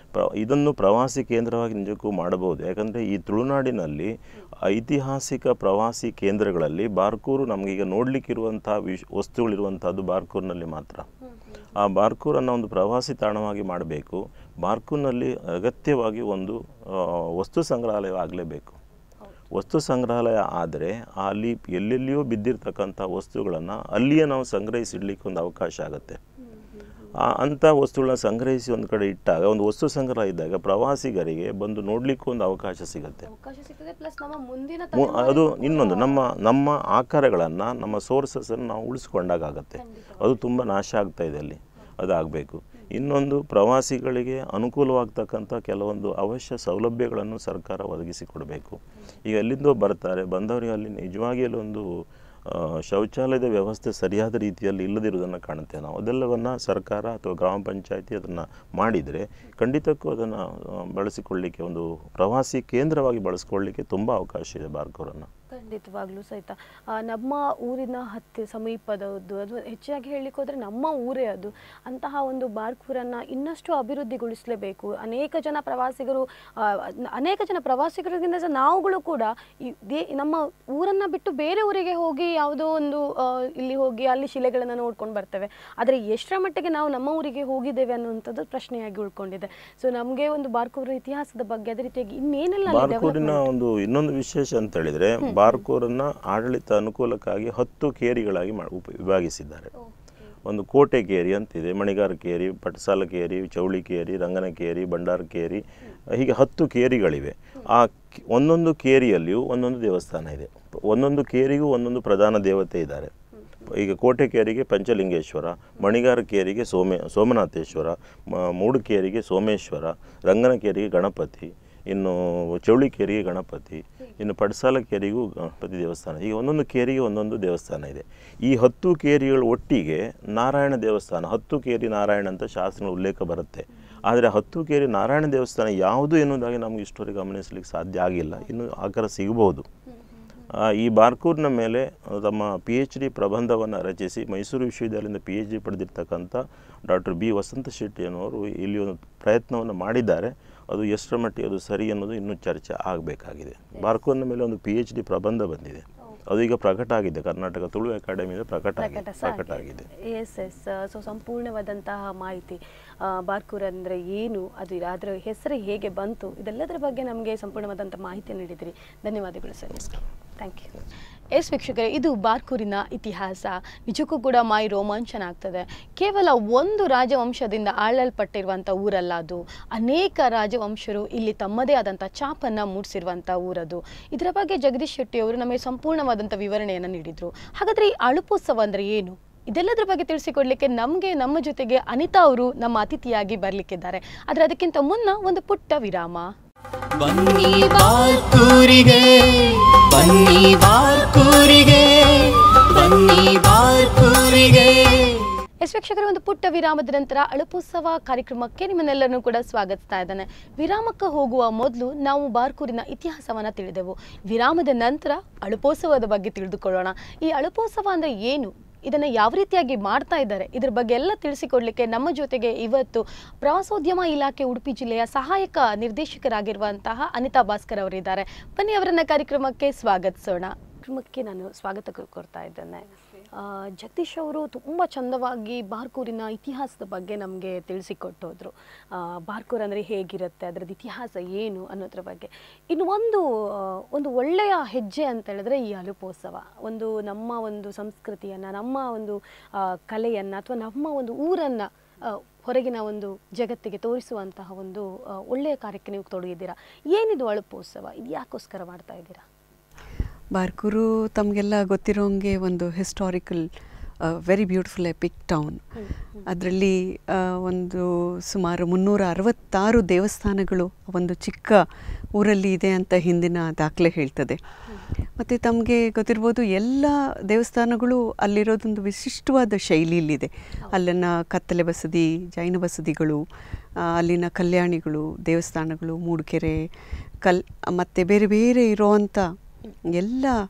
ಪ್ರ ಇದನ್ನು ಪ್ರವಾಸಿ ಕೇಂದ್ರವಾಗಿ ನಿಜಕ್ಕೂ ಮಾಡಬಹುದು ಯಾಕಂದರೆ ಈ ತುಳುನಾಡಿನಲ್ಲಿ ಐತಿಹಾಸಿಕ ಪ್ರವಾಸಿ ಕೇಂದ್ರಗಳಲ್ಲಿ ಬಾರ್ಕೂರು ನಮಗೀಗ ನೋಡಲಿಕ್ಕಿರುವಂಥ ವಿಶ್ ವಸ್ತುಗಳಿರುವಂಥದ್ದು ಬಾರ್ಕೂರಿನಲ್ಲಿ ಮಾತ್ರ ಆ ಬಾರ್ಕೂರನ್ನು ಒಂದು ಪ್ರವಾಸಿ ತಾಣವಾಗಿ ಮಾಡಬೇಕು ಬಾರ್ಕೂರಿನಲ್ಲಿ ಅಗತ್ಯವಾಗಿ ಒಂದು ಆ, ವಸ್ತು ಸಂಗ್ರಹಾಲಯ ಆಗಲೇಬೇಕು ವಸ್ತು ಸಂಗ್ರಹಾಲಯ ಆದರೆ ಅಲ್ಲಿ ಎಲ್ಲೆಲ್ಲಿಯೋ ಬಿದ್ದಿರ್ತಕ್ಕಂಥ ವಸ್ತುಗಳನ್ನು ಅಲ್ಲಿಯೇ ನಾವು ಸಂಗ್ರಹಿಸಿಡ್ಲಿಕ್ಕೆ ಒಂದು ಅವಕಾಶ ಆಗುತ್ತೆ ಆ ಅಂಥ ವಸ್ತುಗಳನ್ನ ಸಂಗ್ರಹಿಸಿ ಒಂದು ಕಡೆ ಇಟ್ಟಾಗ ಒಂದು ವಸ್ತು ಸಂಗ್ರಹ ಇದ್ದಾಗ ಪ್ರವಾಸಿಗರಿಗೆ ಬಂದು ನೋಡಲಿಕ್ಕೂ ಒಂದು ಅವಕಾಶ ಸಿಗುತ್ತೆ ಅವಕಾಶ ಸಿಗ್ತದೆ ಪ್ಲಸ್ ನಮ್ಮ ಮುಂದಿನ ಮು- ಅದು ಇನ್ನೊಂದು ನಮ್ಮ ನಮ್ಮ ಆಕಾರಗಳನ್ನು ನಮ್ಮ ಸೋರ್ಸಸನ್ನು ನಾವು ಉಳಿಸ್ಕೊಂಡಾಗ ಆಗುತ್ತೆ ಅದು ತುಂಬ ನಾಶ ಆಗ್ತಾ ಇದೆ ಅಲ್ಲಿ ಅದಾಗಬೇಕು ಇನ್ನೊಂದು ಪ್ರವಾಸಿಗಳಿಗೆ ಅನುಕೂಲವಾಗ್ತಕ್ಕಂಥ ಕೆಲವೊಂದು ಅವಶ್ಯ ಸೌಲಭ್ಯಗಳನ್ನು ಸರ್ಕಾರ ಒದಗಿಸಿಕೊಡಬೇಕು ಈಗ ಎಲ್ಲಿಂದೋ ಬರ್ತಾರೆ ಬಂದವರಿಗೆ ಅಲ್ಲಿ ನಿಜವಾಗಿ ಅಲ್ಲಿ ಒಂದು ಆ, ಶೌಚಾಲಯದ ವ್ಯವಸ್ಥೆ ಸರಿಯಾದ ರೀತಿಯಲ್ಲಿ ಇಲ್ಲದಿರುವುದನ್ನು ಕಾಣುತ್ತೇವೆ ನಾವು ಅದೆಲ್ಲವನ್ನು ಸರ್ಕಾರ ಅಥವಾ ಗ್ರಾಮ ಪಂಚಾಯತಿ ಅದನ್ನು ಮಾಡಿದರೆ ಖಂಡಿತಕ್ಕೂ ಅದನ್ನು ಬಳಸಿಕೊಳ್ಳಿಕ್ಕೆ ಒಂದು ಪ್ರವಾಸಿ ಕೇಂದ್ರವಾಗಿ ಬಳಸ್ಕೊಳ್ಳಿಕ್ಕೆ ತುಂಬ ಅವಕಾಶ ಇದೆ ಬಾರ್ಕೂರನ್ನು ಖಂಡಿತವಾಗ್ಲೂ ಸಹಿತ ಆ, ನಮ್ಮ ಊರಿನ ಹತ್ತಿರ ಸಮೀಪದದ್ದು ಅದು ಹೆಚ್ಚಾಗಿ ಹೇಳಲಿಕ್ಕೆ ಹೋದರೆ ನಮ್ಮ ಊರೇ ಅದು ಅಂತಹ ಒಂದು ಬಾರ್ಕೂರನ್ನು ಇನ್ನಷ್ಟು ಅಭಿವೃದ್ಧಿಗೊಳಿಸಲೇಬೇಕು ಅನೇಕ ಜನ ಪ್ರವಾಸಿಗರು ಆ, ನ- ಅನೇಕ ಜನ ಪ್ರವಾಸಿಗರಿಗಿಂತ ಸಹ ನಾವುಗಳು ಕೂಡ ಈ ದೇ ನಮ್ಮ ಊರನ್ನು ಬಿಟ್ಟು ಬೇರೆ ಊರಿಗೆ ಹೋಗಿ ಯಾವುದೋ ಒಂದು ಆ, ಇಲ್ಲಿ ಹೋಗಿ ಅಲ್ಲಿ ಶಿಲೆಗಳನ್ನು ನೋಡ್ಕೊಂಡು ಬರ್ತೇವೆ ಆದರೆ ಎಷ್ಟರ ಮಟ್ಟಿಗೆ ನಾವು ನಮ್ಮ ಊರಿಗೆ ಹೋಗಿದ್ದೇವೆ ಅನ್ನುವಂಥದ್ದು ಪ್ರಶ್ನೆಯಾಗಿ ಉಳ್ಕೊಂಡಿದೆ ಸೊ ನಮಗೆ ಒಂದು ಬಾರ್ಕೂರ ಇತಿಹಾಸದ ಬಗ್ಗೆ ಅದೇ ರೀತಿಯಾಗಿ ಇನ್ನೇನೆಲ್ಲ ಅಲ್ಲಿ ಬಾರ್ಕೂರಿನ development- ಒಂದು ಇನ್ನೊಂದು ವಿಶೇಷ ಅಂತ ಹೇಳಿದ್ರೆ ಬಾರ್ಕೂರನ್ನ ಆಡಳಿತ ಅನುಕೂಲಕ್ಕಾಗಿ ಹತ್ತು ಕೇರಿಗಳಾಗಿ ಮಾ- ಉಪ- ವಿಭಾಗಿಸಿದ್ದಾರೆ ಒಂದು ಕೋಟೆ ಕೇರಿ ಅಂತಿದೆ ಮಣಿಗಾರ ಕೇರಿ ಪಟಸಾಲ ಕೇರಿ ಚೌಳಿ ಕೇರಿ ರಂಗನ ಕೇರಿ ಭಂಡಾರ ಕೇರಿ ಹೀಗೆ ಹತ್ತು ಕೇರಿಗಳಿವೆ ಆ ಕಿ- ಒಂದೊಂದು ಕೇರಿಯಲ್ಲಿಯೂ ಒಂದೊಂದು ದೇವಸ್ಥಾನ ಇದೆ ಒಂದೊಂದು ಕೇರಿಗೂ ಒಂದೊಂದು ಪ್ರಧಾನ ದೇವತೆ ಇದ್ದಾರೆ ಈಗ ಕೋಟೆ ಕೇರಿಗೆ ಪಂಚಲಿಂಗೇಶ್ವರ ಮಣಿಗಾರ ಕೇರಿಗೆ ಸೋಮೆ ಸೋಮನಾಥೇಶ್ವರ ಮ- ಮೂಡುಕೇರಿಗೆ ಸೋಮೇಶ್ವರ ರಂಗನ ಕೇರಿಗೆ ಗಣಪತಿ ಇನ್ನು ಚೌಳಿಕೇರಿಗೆ ಗಣಪತಿ ಇನ್ನು ಪಡಸಾಲ ಕೇರಿಗೂ ಗಣಪತಿ ದೇವಸ್ಥಾನ ಈಗ ಒಂದೊಂದು ಕೇರಿಗೆ ಒಂದೊಂದು ದೇವಸ್ಥಾನ ಇದೆ ಈ ಹತ್ತು ಕೇರಿಗಳು ಒಟ್ಟಿಗೆ ನಾರಾಯಣ ದೇವಸ್ಥಾನ ಹತ್ತು ಕೇರಿ ನಾರಾಯಣ ಅಂತ ಶಾಸ್ತ್ರ ಉಲ್ಲೇಖ ಬರುತ್ತೆ ಆದರೆ ಹತ್ತು ಕೇರಿ ನಾರಾಯಣ ದೇವಸ್ಥಾನ ಯಾವುದು ಎನ್ನುವುದಾಗಿ ನಮಗೆ ಇಷ್ಟವರೆಗೆ ಗಮನಿಸಲಿಕ್ಕೆ ಸಾಧ್ಯ ಆಗಿಲ್ಲ ಇನ್ನು ಆಕಾರ ಸಿಗಬಹುದು ಆ, ಈ ಬಾರ್ಕೂರ್ನ ಮೇಲೆ ತಮ್ಮ ಪಿ ಎಚ್ ಡಿ ಪ್ರಬಂಧವನ್ನು ರಚಿಸಿ ಮೈಸೂರು ವಿಶ್ವವಿದ್ಯಾಲಯದಿಂದ ಪಿ ಎಚ್ ಡಿ ಪಡೆದಿರ್ತಕ್ಕಂಥ ಡಾಕ್ಟರ್ ಬಿ ವಸಂತ ಶೆಟ್ಟಿ ಅನ್ನೋರು ಇಲ್ಲಿ ಒಂದು ಪ್ರಯತ್ನವನ್ನು ಮಾಡಿದ್ದಾರೆ ಅದು ಎಷ್ಟರ ಮಟ್ಟಿಗೆ ಅದು ಸರಿ ಅನ್ನೋದು ಇನ್ನೂ ಚರ್ಚೆ ಆಗಬೇಕಾಗಿದೆ ಬಾರ್ಕೂರ್ನ ಮೇಲೆ ಒಂದು ಪಿ ಎಚ್ ಡಿ ಪ್ರಬಂಧ ಬಂದಿದೆ ಅದು ಈಗ ಪ್ರಕಟ ಆಗಿದೆ ಕರ್ನಾಟಕ ತುಳು ಅಕಾಡೆಮಿಯಿಂದ ಪ್ರಕಟ ಆಗಿದೆ ಪ್ರಕಟ ಪ್ರಕಟ ಆಗಿದೆ ಎಸ್ ಎಸ್ ಸೊ ಸಂಪೂರ್ಣವಾದಂತಹ ಮಾಹಿತಿ ಆ, ಬಾರ್ಕೂರ್ ಅಂದರೆ ಏನು ಅದು ಅದರ ಹೆಸರು ಹೇಗೆ ಬಂತು ಇದೆಲ್ಲದರ ಬಗ್ಗೆ ನಮಗೆ ಸಂಪೂರ್ಣವಾದಂಥ ಮಾಹಿತಿ ನೀಡಿದಿರಿ ಧನ್ಯವಾದಗಳು ಸರ್ ಥ್ಯಾಂಕ್ ಯು ಎಸ್ ವೀಕ್ಷಕರೇ ಇದು ಬಾರ್ಕೂರಿನ ಇತಿಹಾಸ ನಿಜಕ್ಕೂ ಕೂಡ ಮೈ ರೋಮಾಂಚನ ಆಗ್ತದೆ ಕೇವಲ ಒಂದು ರಾಜವಂಶದಿಂದ ಆಳಲ್ಪಟ್ಟಿರುವಂಥ ಊರಲ್ಲ ಅದು ಅನೇಕ ರಾಜವಂಶರು ಇಲ್ಲಿ ತಮ್ಮದೇ ಆದಂಥ ಛಾಪನ್ನು ಮೂಡಿಸಿರುವಂಥ ಊರದು ಇದರ ಬಗ್ಗೆ ಜಗದೀಶ್ ಶೆಟ್ಟಿ ಅವರು ನಮಗೆ ಸಂಪೂರ್ಣವಾದಂಥ ವಿವರಣೆಯನ್ನು ನೀಡಿದರು ಹಾಗಾದರೆ ಈ ಅಳುಪೋತ್ಸವ ಅಂದರೆ ಏನು ಇದೆಲ್ಲದರ ಬಗ್ಗೆ ತಿಳಿಸಿಕೊಡ್ಲಿಕ್ಕೆ ನಮಗೆ ನಮ್ಮ ಜೊತೆಗೆ ಅನಿತಾ ಅವರು ನಮ್ಮ ಅತಿಥಿಯಾಗಿ ಬರಲಿಕ್ಕಿದ್ದಾರೆ ಆದರೆ ಅದಕ್ಕಿಂತ ಮುನ್ನ ಒಂದು ಪುಟ್ಟ ವಿರಾಮ ಬನ್ನಿ ಬಾರ್ಕೂರಿಗೆ ಬನ್ನಿ ಬಾರ್ಕೂರಿಗೆ ಬನ್ನಿ ಬಾರ್ಕೂರಿಗೆ ಎಸ್ ವೀಕ್ಷಕರೇ ಒಂದು ಪುಟ್ಟ ವಿರಾಮದ ನಂತರ ಅಳುಪೋತ್ಸವ ಕಾರ್ಯಕ್ರಮಕ್ಕೆ ನಿಮ್ಮನ್ನೆಲ್ಲರನ್ನೂ ಕೂಡ ಸ್ವಾಗತಿಸ್ತಾ ಇದ್ದಾನೆ ವಿರಾಮಕ್ಕೆ ಹೋಗುವ ಮೊದಲು ನಾವು ಬಾರ್ಕೂರಿನ ಇತಿಹಾಸವನ್ನು ತಿಳಿದೆವು ವಿರಾಮದ ನಂತರ ಅಳುಪೋತ್ಸವದ ಬಗ್ಗೆ ತಿಳಿದುಕೊಳ್ಳೋಣ ಈ ಅಳುಪೋತ್ಸವ ಅಂದರೆ ಏನು ಇದನ್ನು ಯಾವ ರೀತಿಯಾಗಿ ಮಾಡ್ತಾ ಇದ್ದಾರೆ ಇದ್ರ ಬಗ್ಗೆ ಎಲ್ಲ ತಿಳಿಸಿಕೊಡ್ಲಿಕ್ಕೆ ನಮ್ಮ ಜೊತೆಗೆ ಇವತ್ತು ಪ್ರವಾಸೋದ್ಯಮ ಇಲಾಖೆ ಉಡುಪಿ ಜಿಲ್ಲೆಯ ಸಹಾಯಕ ನಿರ್ದೇಶಕರಾಗಿರುವಂತಹ ಅನಿತಾ ಭಾಸ್ಕರ್ ಅವರಿದ್ದಾರೆ ಬನ್ನಿ ಅವರನ್ನ ಕಾರ್ಯಕ್ರಮಕ್ಕೆ ಸ್ವಾಗತಿಸೋಣ ಕಾರ್ಯಕ್ರಮಕ್ಕೆ ನಾನು ಸ್ವಾಗತ ಕೋ- ಕೋರ್ತಾ ಇದ್ದೇನೆ ಆ, ಜಗದೀಶ್ ಅವರು ತುಂಬ ಚಂದವಾಗಿ ಬಾರ್ಕೂರಿನ ಇತಿಹಾಸದ ಬಗ್ಗೆ ನಮಗೆ ತಿಳಿಸಿಕೊಟ್ಟೋದ್ರು ಆ, ಬಾರ್ಕೂರ್ ಅಂದರೆ ಹೇಗಿರುತ್ತೆ ಅದರದ್ದು ಇತಿಹಾಸ ಏನು ಅನ್ನೋದ್ರ ಬಗ್ಗೆ ಇನ್ನು ಒಂದು ಆ, ಒಂದು ಒಳ್ಳೆಯ ಹೆಜ್ಜೆ ಅಂತ ಹೇಳಿದ್ರೆ ಈ ಅಲುಪೋತ್ಸವ ಒಂದು ನಮ್ಮ ಒಂದು ಸಂಸ್ಕೃತಿಯನ್ನು ನಮ್ಮ ಒಂದು ಕಲೆಯನ್ನು ಅಥವಾ ನಮ್ಮ ಒಂದು ಊರನ್ನು ಹೊರಗಿನ ಒಂದು ಜಗತ್ತಿಗೆ ತೋರಿಸುವಂತಹ ಒಂದು ಆ, ಒಳ್ಳೆಯ ಕಾರ್ಯಕ್ಕೆ ನೀವು ತೊಡಗಿದ್ದೀರಾ ಏನಿದು ಅಳುಪೋತ್ಸವ ಇದು ಯಾಕೋಸ್ಕರ ಮಾಡ್ತಾ ಇದ್ದೀರಾ ಬಾರ್ಕೂರು ತಮಗೆಲ್ಲ ಗೊತ್ತಿರೋಂಗೆ ಒಂದು historical very beautiful epic town ಅದರಲ್ಲಿ ಒಂದು ಸುಮಾರು ಮುನ್ನೂರ ಅರವತ್ತಾರು ದೇವಸ್ಥಾನಗಳು ಒಂದು ಚಿಕ್ಕ ಊರಲ್ಲಿ ಇದೆ ಅಂತ ಹಿಂದಿನ ದಾಖಲೆ ಹೇಳ್ತದೆ ಮತ್ತು ತಮಗೆ ಗೊತ್ತಿರ್ಬೋದು ಎಲ್ಲ ದೇವಸ್ಥಾನಗಳು ಅಲ್ಲಿರೋದೊಂದು ವಿಶಿಷ್ಟವಾದ ಶೈಲಿಯಲ್ಲಿದೆ ಅಲ್ಲಿನ ಕತ್ತಲೆ ಬಸದಿ ಜೈನ ಬಸದಿಗಳು ಆ, ಅಲ್ಲಿನ ಕಲ್ಯಾಣಿಗಳು ದೇವಸ್ಥಾನಗಳು ಮೂಡುಕೆರೆ ಕಲ್ ಮತ್ತು ಬೇರೆ ಬೇರೆ ಇರೋವಂಥ ಎಲ್ಲ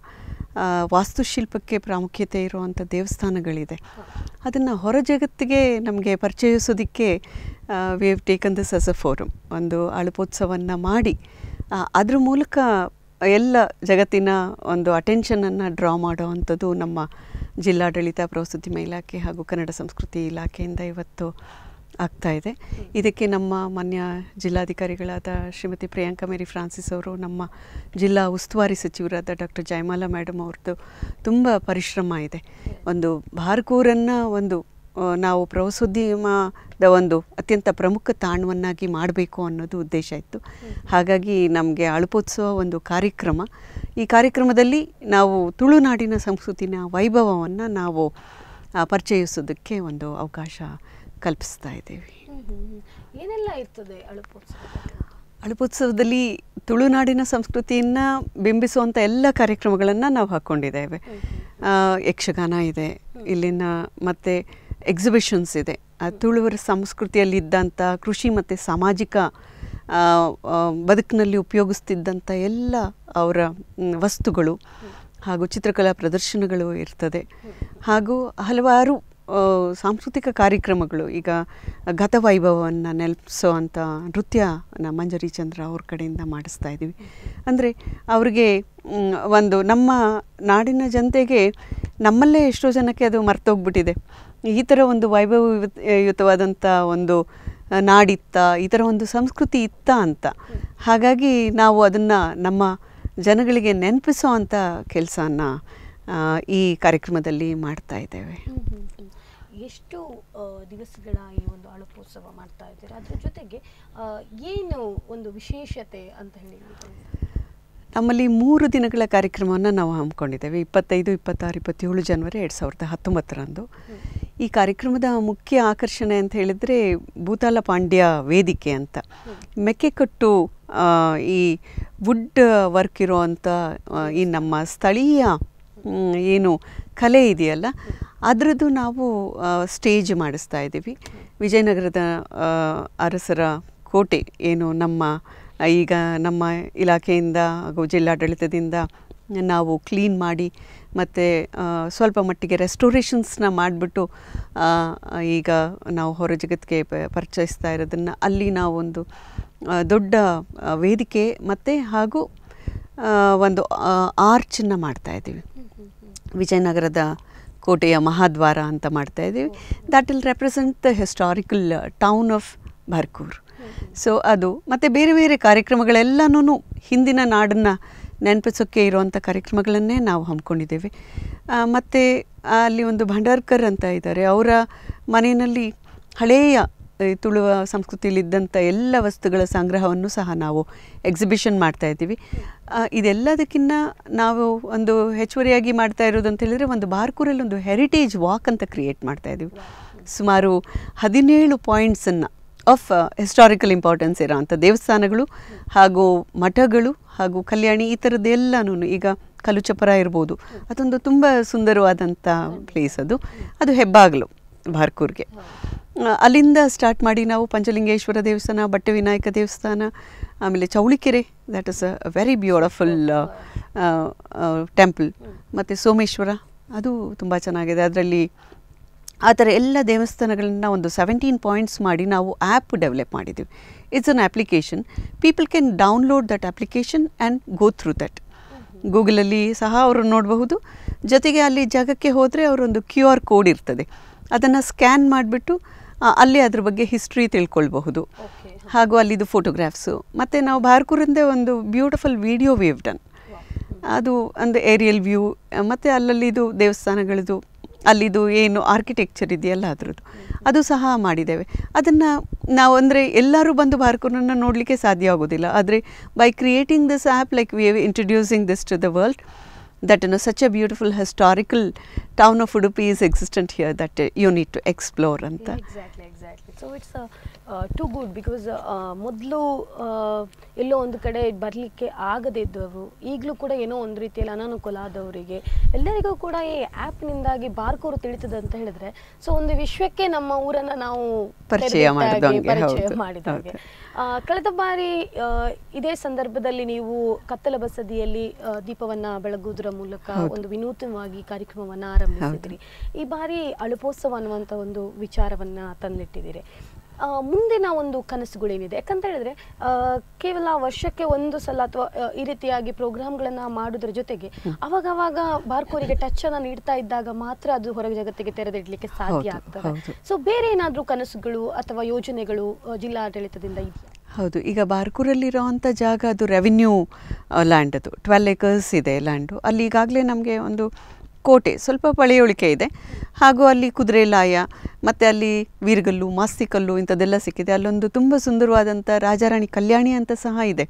ಆ, ವಾಸ್ತುಶಿಲ್ಪಕ್ಕೆ ಪ್ರಾಮುಖ್ಯತೆ ಇರುವಂಥ ದೇವಸ್ಥಾನಗಳಿದೆ ಅದನ್ನು ಹೊರ ಜಗತ್ತಿಗೆ ನಮಗೆ ಪರಿಚಯಿಸೋದಕ್ಕೆ we have taken this as a forum ಒಂದು ಅಳುಪೋತ್ಸವವನ್ನು ಮಾಡಿ ಆ, ಅದ್ರ ಮೂಲಕ ಎಲ್ಲ ಜಗತ್ತಿನ ಒಂದು ಅಟೆನ್ಷನನ್ನು ಡ್ರಾ ಮಾಡುವಂಥದ್ದು ನಮ್ಮ ಜಿಲ್ಲಾಡಳಿತ ಪ್ರವಾಸೋದ್ಯಮ ಇಲಾಖೆ ಹಾಗೂ ಕನ್ನಡ ಸಂಸ್ಕೃತಿ ಇಲಾಖೆಯಿಂದ ಇವತ್ತು ಆಗ್ತಾ ಇದೆ ಇದಕ್ಕೆ ನಮ್ಮ ಮಾನ್ಯ ಜಿಲ್ಲಾಧಿಕಾರಿಗಳಾದ ಶ್ರೀಮತಿ ಪ್ರಿಯಾಂಕಾ ಮೇರಿ ಫ್ರಾನ್ಸಿಸ್ ಅವರು ನಮ್ಮ ಜಿಲ್ಲಾ ಉಸ್ತುವಾರಿ ಸಚಿವರಾದ ಡಾಕ್ಟರ್ ಜಯಮಾಲಾ ಮೇಡಮ್ ಅವ್ರದ್ದು ತುಂಬ ಪರಿಶ್ರಮ ಇದೆ ಒಂದು ಬಾರ್ಕೂರನ್ನು ಒಂದು ಆ, ನಾವು ಪ್ರವಾಸೋದ್ಯಮದ ಒಂದು ಅತ್ಯಂತ ಪ್ರಮುಖ ತಾಣವನ್ನಾಗಿ ಮಾಡಬೇಕು ಅನ್ನೋದು ಉದ್ದೇಶ ಇತ್ತು ಹಾಗಾಗಿ ನಮಗೆ ಅಳುಪೋತ್ಸವ ಒಂದು ಕಾರ್ಯಕ್ರಮ ಈ ಕಾರ್ಯಕ್ರಮದಲ್ಲಿ ನಾವು ತುಳುನಾಡಿನ ಸಂಸ್ಕೃತಿನ ವೈಭವವನ್ನು ನಾವು ಆ, ಪರಿಚಯಿಸೋದಕ್ಕೆ ಒಂದು ಅವಕಾಶ ಕಲ್ಪಿಸ್ತಾ ಇದ್ದೀವಿ ಏನೆಲ್ಲ ಇರ್ತದೆ ಅಳುಪೋತ್ಸವದಲ್ಲಿ ಅಂತ? ಅಳುಪೋತ್ಸವದಲ್ಲಿ ತುಳುನಾಡಿನ ಸಂಸ್ಕೃತಿಯನ್ನು ಬಿಂಬಿಸುವಂಥ ಎಲ್ಲ ಕಾರ್ಯಕ್ರಮಗಳನ್ನು ನಾವು ಹಾಕ್ಕೊಂಡಿದ್ದೇವೆ ಆ, ಯಕ್ಷಗಾನ ಇದೆ ಇಲ್ಲಿನ ಮತ್ತು ಎಕ್ಸಿಬಿಷನ್ಸ್ ಇದೆ ಆ ತುಳುವರ ಸಂಸ್ಕೃತಿಯಲ್ಲಿದ್ದಂಥ ಕೃಷಿ ಮತ್ತು ಸಾಮಾಜಿಕ ಆ, ಆ, ಬದುಕಿನಲ್ಲಿ ಉಪಯೋಗಿಸ್ತಿದ್ದಂಥ ಎಲ್ಲ ಅವರ ಮ್, ವಸ್ತುಗಳು ಹಾಗೂ ಚಿತ್ರಕಲಾ ಪ್ರದರ್ಶನಗಳು ಇರ್ತದೆ ಹಾಗೂ ಹಲವಾರು ಆ, ಸಾಂಸ್ಕೃತಿಕ ಕಾರ್ಯಕ್ರಮಗಳು ಈಗ ಗತವೈಭವವನ್ನು ನೆನಪಿಸೋವಂಥ ನೃತ್ಯ ನ ಮಂಜರಿ ಚಂದ್ರ ಅವ್ರ ಕಡೆಯಿಂದ ಮಾಡಿಸ್ತಾ ಇದ್ದೀವಿ ಅಂದರೆ ಅವ್ರಿಗೆ ಮ್, ಒಂದು ನಮ್ಮ ನಾಡಿನ ಜನತೆಗೆ ನಮ್ಮಲ್ಲೇ ಎಷ್ಟೋ ಜನಕ್ಕೆ ಅದು ಮರ್ತೋಗ್ಬಿಟ್ಟಿದೆ ಈ ಥರ ಒಂದು ವೈಭವಯುತವಾದಂಥ ಒಂದು ಆ, ನಾಡಿತ್ತ ಈ ಥರ ಒಂದು ಸಂಸ್ಕೃತಿ ಇತ್ತ ಅಂತ ಹಾಗಾಗಿ ನಾವು ಅದನ್ನು ನಮ್ಮ ಜನಗಳಿಗೆ ನೆನಪಿಸೋ ಅಂಥ ಕೆಲಸನ ಈ ಕಾರ್ಯಕ್ರಮದಲ್ಲಿ ಮಾಡ್ತಾ ಇದ್ದೇವೆ ಹ್ಮ್, ಹ್ಮ್, ಹ್ಮ್. ಎಷ್ಟು ಆ, ದಿವಸಗಳ ಈ ಒಂದು ಅಳುಪೋತ್ಸವ ಮಾಡ್ತಾ ಇದ್ದೀರಾ ಅದ್ರ ಜೊತೆಗೆ ಆ, ಏನು ಒಂದು ವಿಶೇಷತೆ ಅಂತ ಹೇಳಿ ನಮ್ಮಲ್ಲಿ ಮೂರು ದಿನಗಳ ಕಾರ್ಯಕ್ರಮವನ್ನು ನಾವು ಹಮ್ಮಿಕೊಂಡಿದ್ದೇವೆ ಇಪ್ಪತ್ತೈದು ಇಪ್ಪತ್ತಾರು ಇಪ್ಪತ್ತೇಳು ಜನವರಿ ಎರಡು ಸಾವಿರದ ಹತ್ತೊಂಬತ್ತರಂದು ಈ ಕಾರ್ಯಕ್ರಮದ ಮುಖ್ಯ ಆಕರ್ಷಣೆ ಅಂತ ಹೇಳಿದರೆ ಭೂತಾಲ ಪಾಂಡ್ಯ ವೇದಿಕೆ ಅಂತ ಮೆಕ್ಕೆಕಟ್ಟು ಆ, ಈ ವುಡ್ ವರ್ಕ್ ಇರೋವಂಥ ಆ, ಈ ನಮ್ಮ ಸ್ಥಳೀಯ ಮ್, ಏನು ಕಲೆ ಇದೆಯಲ್ಲ ಅದರದ್ದು ನಾವು ಸ್ಟೇಜ್ ಮಾಡಿಸ್ತಾ ಇದ್ದೀವಿ ವಿಜಯನಗರದ ಆ, ಅರಸರ ಕೋಟೆ ಏನು ನಮ್ಮ ಈಗ ನಮ್ಮ ಇಲಾಖೆಯಿಂದ ಹಾಗೂ ಜಿಲ್ಲಾಡಳಿತದಿಂದ ನಾವು ಕ್ಲೀನ್ ಮಾಡಿ ಮತ್ತು ಸ್ವಲ್ಪ ಮಟ್ಟಿಗೆ ರೆಸ್ಟೋರೇಷನ್ಸ್ನ ಮಾಡಿಬಿಟ್ಟು ಈಗ ನಾವು ಹೊರ ಜಗತ್ತಿಗೆ ಪ- ಪರಿಚಯಿಸ್ತಾ ಇರೋದನ್ನು ಅಲ್ಲಿ ನಾವೊಂದು ಆ, ದೊಡ್ಡ ಆ, ವೇದಿಕೆ ಮತ್ತು ಹಾಗೂ ಆ, ಒಂದು ಆರ್ಚನ್ನು ಮಾಡ್ತಾ ಇದ್ದೀವಿ ವಿಜಯನಗರದ ಕೋಟೆಯ ಮಹಾದ್ವಾರ ಅಂತ ಮಾಡ್ತಾ ಇದ್ದೀವಿ that will represent the historical town of Barkur so ಅದು ಮತ್ತು ಬೇರೆ ಬೇರೆ ಕಾರ್ಯಕ್ರಮಗಳೆಲ್ಲನೂ ಹಿಂದಿನ ನಾಡನ್ನು ನೆನಪಿಸೋಕ್ಕೆ ಇರುವಂಥ ಕಾರ್ಯಕ್ರಮಗಳನ್ನೇ ನಾವು ಹಮ್ಮಿಕೊಂಡಿದ್ದೇವೆ ಮತ್ತು ಅಲ್ಲಿ ಒಂದು ಭಂಡಾರ್ಕರ್ ಅಂತ ಇದ್ದಾರೆ ಅವರ ಮನೆಯಲ್ಲಿ ಹಳೆಯ ಈ ತುಳುವ ಸಂಸ್ಕೃತಿಯಲ್ಲಿದ್ದಂಥ ಎಲ್ಲ ವಸ್ತುಗಳ ಸಂಗ್ರಹವನ್ನು ಸಹ ನಾವು ಎಕ್ಸಿಬಿಷನ್ ಮಾಡ್ತಾ ಇದ್ದೀವಿ ಆ, ಇದೆಲ್ಲದಕ್ಕಿಂತ ನಾವು ಒಂದು ಹೆಚ್ಚುವರಿಯಾಗಿ ಮಾಡ್ತಾ ಇರೋದು ಅಂತ ಹೇಳಿದರೆ ಒಂದು ಬಾರ್ಕೂರಲ್ಲಿ ಒಂದು ಹೆರಿಟೇಜ್ ವಾಕ್ ಅಂತ ಕ್ರಿಯೇಟ್ ಮಾಡ್ತಾ ಇದ್ದೀವಿ ಸುಮಾರು ಹದಿನೇಳು ಪಾಯಿಂಟ್ಸನ್ನು ಆಫ್ ಹಿಸ್ಟಾರಿಕಲ್ ಇಂಪಾರ್ಟೆನ್ಸ್ ಇರೋವಂಥ ದೇವಸ್ಥಾನಗಳು ಹಾಗೂ ಮಠಗಳು ಹಾಗೂ ಕಲ್ಯಾಣಿ ಈ ಥರದ್ದೆಲ್ಲನೂ ಈಗ ಕಲುಚಪರ ಇರ್ಬೋದು ಅದೊಂದು ತುಂಬ ಸುಂದರವಾದಂಥ ಪ್ಲೇಸ್ ಅದು ಅದು ಹೆಬ್ಬಾಗಲು ಬಾರ್ಕೂರ್ಗೆ ಆ, ಅಲ್ಲಿಂದ ಸ್ಟಾರ್ಟ್ ಮಾಡಿ ನಾವು ಪಂಚಲಿಂಗೇಶ್ವರ ದೇವಸ್ಥಾನ ಬಟ್ಟೆ ವಿನಾಯಕ ದೇವಸ್ಥಾನ ಆಮೇಲೆ Chaulikere that is a very beautiful temple ಮತ್ತು ಸೋಮೇಶ್ವರ ಅದು ತುಂಬ ಚೆನ್ನಾಗಿದೆ ಅದರಲ್ಲಿ ಆ ಥರ ಎಲ್ಲ ದೇವಸ್ಥಾನಗಳನ್ನ ಒಂದು ಸೆವೆಂಟೀನ್ ಪಾಯಿಂಟ್ಸ್ ಮಾಡಿ ನಾವು ಆ್ಯಪ್ ಡೆವಲಪ್ ಮಾಡಿದ್ದೀವಿ it's an application people can download that application and go through that ಗೂಗಲಲ್ಲಿ ಸಹ ಅವರು ನೋಡಬಹುದು ಜೊತೆಗೆ ಅಲ್ಲಿ ಜಾಗಕ್ಕೆ ಹೋದರೆ ಅವರೊಂದು ಕ್ಯೂ ಆರ್ ಕೋಡ್ ಇರ್ತದೆ ಅದನ್ನು ಸ್ಕ್ಯಾನ್ ಮಾಡಿಬಿಟ್ಟು ಅಲ್ಲಿ ಅದ್ರ ಬಗ್ಗೆ ಹಿಸ್ಟ್ರಿ ತಿಳ್ಕೊಳ್ಬಹುದು ಓಕೆ ಹಾಗೂ ಅಲ್ಲಿದು ಫೋಟೋಗ್ರಾಫ್ಸು ಮತ್ತು ನಾವು ಬಾರ್ಕೂರಿಂದೇ ಒಂದು ಬ್ಯೂಟಿಫುಲ್ ವಿಡಿಯೋ ವೇವ್ ಡನ್ ಅದು ಒಂದು ಏರಿಯಲ್ ವ್ಯೂ ಮತ್ತು ಅಲ್ಲಲ್ಲಿದು ದೇವಸ್ಥಾನಗಳದು ಅಲ್ಲಿದು ಏನು ಆರ್ಕಿಟೆಕ್ಚರ್ ಇದೆಯಲ್ಲ ಅದರದ್ದು ಅದು ಸಹ ಮಾಡಿದ್ದೇವೆ ಅದನ್ನು ನಾವು ಅಂದರೆ ಎಲ್ಲರೂ ಬಂದು ಬಾರ್ಕೂರನ್ನು ನೋಡಲಿಕ್ಕೆ ಸಾಧ್ಯ ಆಗೋದಿಲ್ಲ ಆದರೆ by creating this app like we introducing this to the world that in a, such a beautiful historical town of Udupi is existent here that uh, you need to explore ಅಂತ exactly exactly so it's too good because ಮೊದಲು ಎಲ್ಲೋ ಒಂದು ಕಡೆ ಬರಲಿಕ್ಕೆ ಆಗದೇ ಇದ್ದವರು ಈಗಲೂ ಕೂಡ ಏನೋ ಒಂದು ರೀತಿಯಲ್ಲಿ ಅನಾನುಕೂಲ ಆದವರಿಗೆ ಎಲ್ಲರಿಗೂ ಕೂಡ ಈ ಆ್ಯಪ್ನಿಂದಾಗಿ ಬಾರ್ಕೋರು ತಿಳಿತದೆ ಅಂತ ಹೇಳಿದ್ರೆ ಸೊ ಒಂದು ವಿಶ್ವಕ್ಕೆ ನಮ್ಮ ಊರನ್ನ ನಾವು ಪರಿಚಯ ತೆರೆದಿಟ್ಟ ಹಾಗೆ, ಮಾಡಿದಂಗೆ, ಪರಿಚಯ ಹೌದು, ಮಾಡಿದ ಹಾಗೆ. ಹೌದು. ಆ, ಕಳೆದ ಬಾರಿ ಆ, ಇದೇ ಸಂದರ್ಭದಲ್ಲಿ ನೀವು ಕತ್ತಲ ಬಸದಿಯಲ್ಲಿ ಆ, ದೀಪವನ್ನ ಬೆಳಗುವುದರ ಮೂಲಕ ಒಂದು ವಿನೂತನವಾಗಿ ಕಾರ್ಯಕ್ರಮವನ್ನ ಆರಂಭಿಸಿದ್ರಿ ಈ ಬಾರಿ ಅಳುಪೋತ್ಸವ ಅನ್ನುವಂಥ ಒಂದು ವಿಚಾರವನ್ನ ತಂದಿಟ್ಟಿದ್ದೀರಿ ಆ, ಮುಂದಿನ ಒಂದು ಕನಸುಗಳೇನಿದೆ ಯಾಕಂತ ಹೇಳಿದ್ರೆ ಆ, ಕೇವಲ ವರ್ಷಕ್ಕೆ ಒಂದು ಸಲ ಅಥವಾ ಆ, ಈ ರೀತಿಯಾಗಿ ಪ್ರೋಗ್ರಾಮ್ಗಳನ್ನ ಮಾಡೋದ್ರ ಜೊತೆಗೆ ಅವಾಗವಾಗ ಬಾರ್ಕೋರಿಗೆ ಟಚ್ ಅನ್ನ ನೀಡ್ತಾ ಇದ್ದಾಗ ಮಾತ್ರ ಅದು ಹೊರಗೆ ಜಗತ್ತಿಗೆ ತೆರೆದಿಡ್ಲಿಕ್ಕೆ ಸಾಧ್ಯ ಹೌದು, ಆಗ್ತದೆ ಹೌದು. ಸೊ ಬೇರೆ ಏನಾದ್ರೂ ಕನಸುಗಳು ಅಥವಾ ಯೋಜನೆಗಳು ಆ, ಜಿಲ್ಲಾಡಳಿತದಿಂದ ಇದೆಯಾ ಹೌದು ಈಗ ಬಾರ್ಕೂರಲ್ಲಿರೋವಂಥ ಜಾಗ ಅದು ರೆವಿನ್ಯೂ ಲ್ಯಾಂಡ್ ಅದು ಟ್ವೆಲ್ ಏಕರ್ಸ್ ಇದೆ ಲ್ಯಾಂಡು ಅಲ್ಲಿ ಈಗಾಗಲೇ ನಮಗೆ ಒಂದು ಕೋಟೆ ಸ್ವಲ್ಪ ಪಳೆಯುಳಿಕೆ ಇದೆ ಹಾಗೂ ಅಲ್ಲಿ ಕುದುರೆ ಲಾಯ ಮತ್ತು ಅಲ್ಲಿ ವೀರಗಲ್ಲು ಮಾಸ್ತಿಕಲ್ಲು ಇಂಥದ್ದೆಲ್ಲ ಸಿಕ್ಕಿದೆ ಅಲ್ಲೊಂದು ತುಂಬ ಸುಂದರವಾದಂಥ ರಾಜಾರಾಣಿ ಕಲ್ಯಾಣಿ ಅಂತ ಸಹ ಇದೆ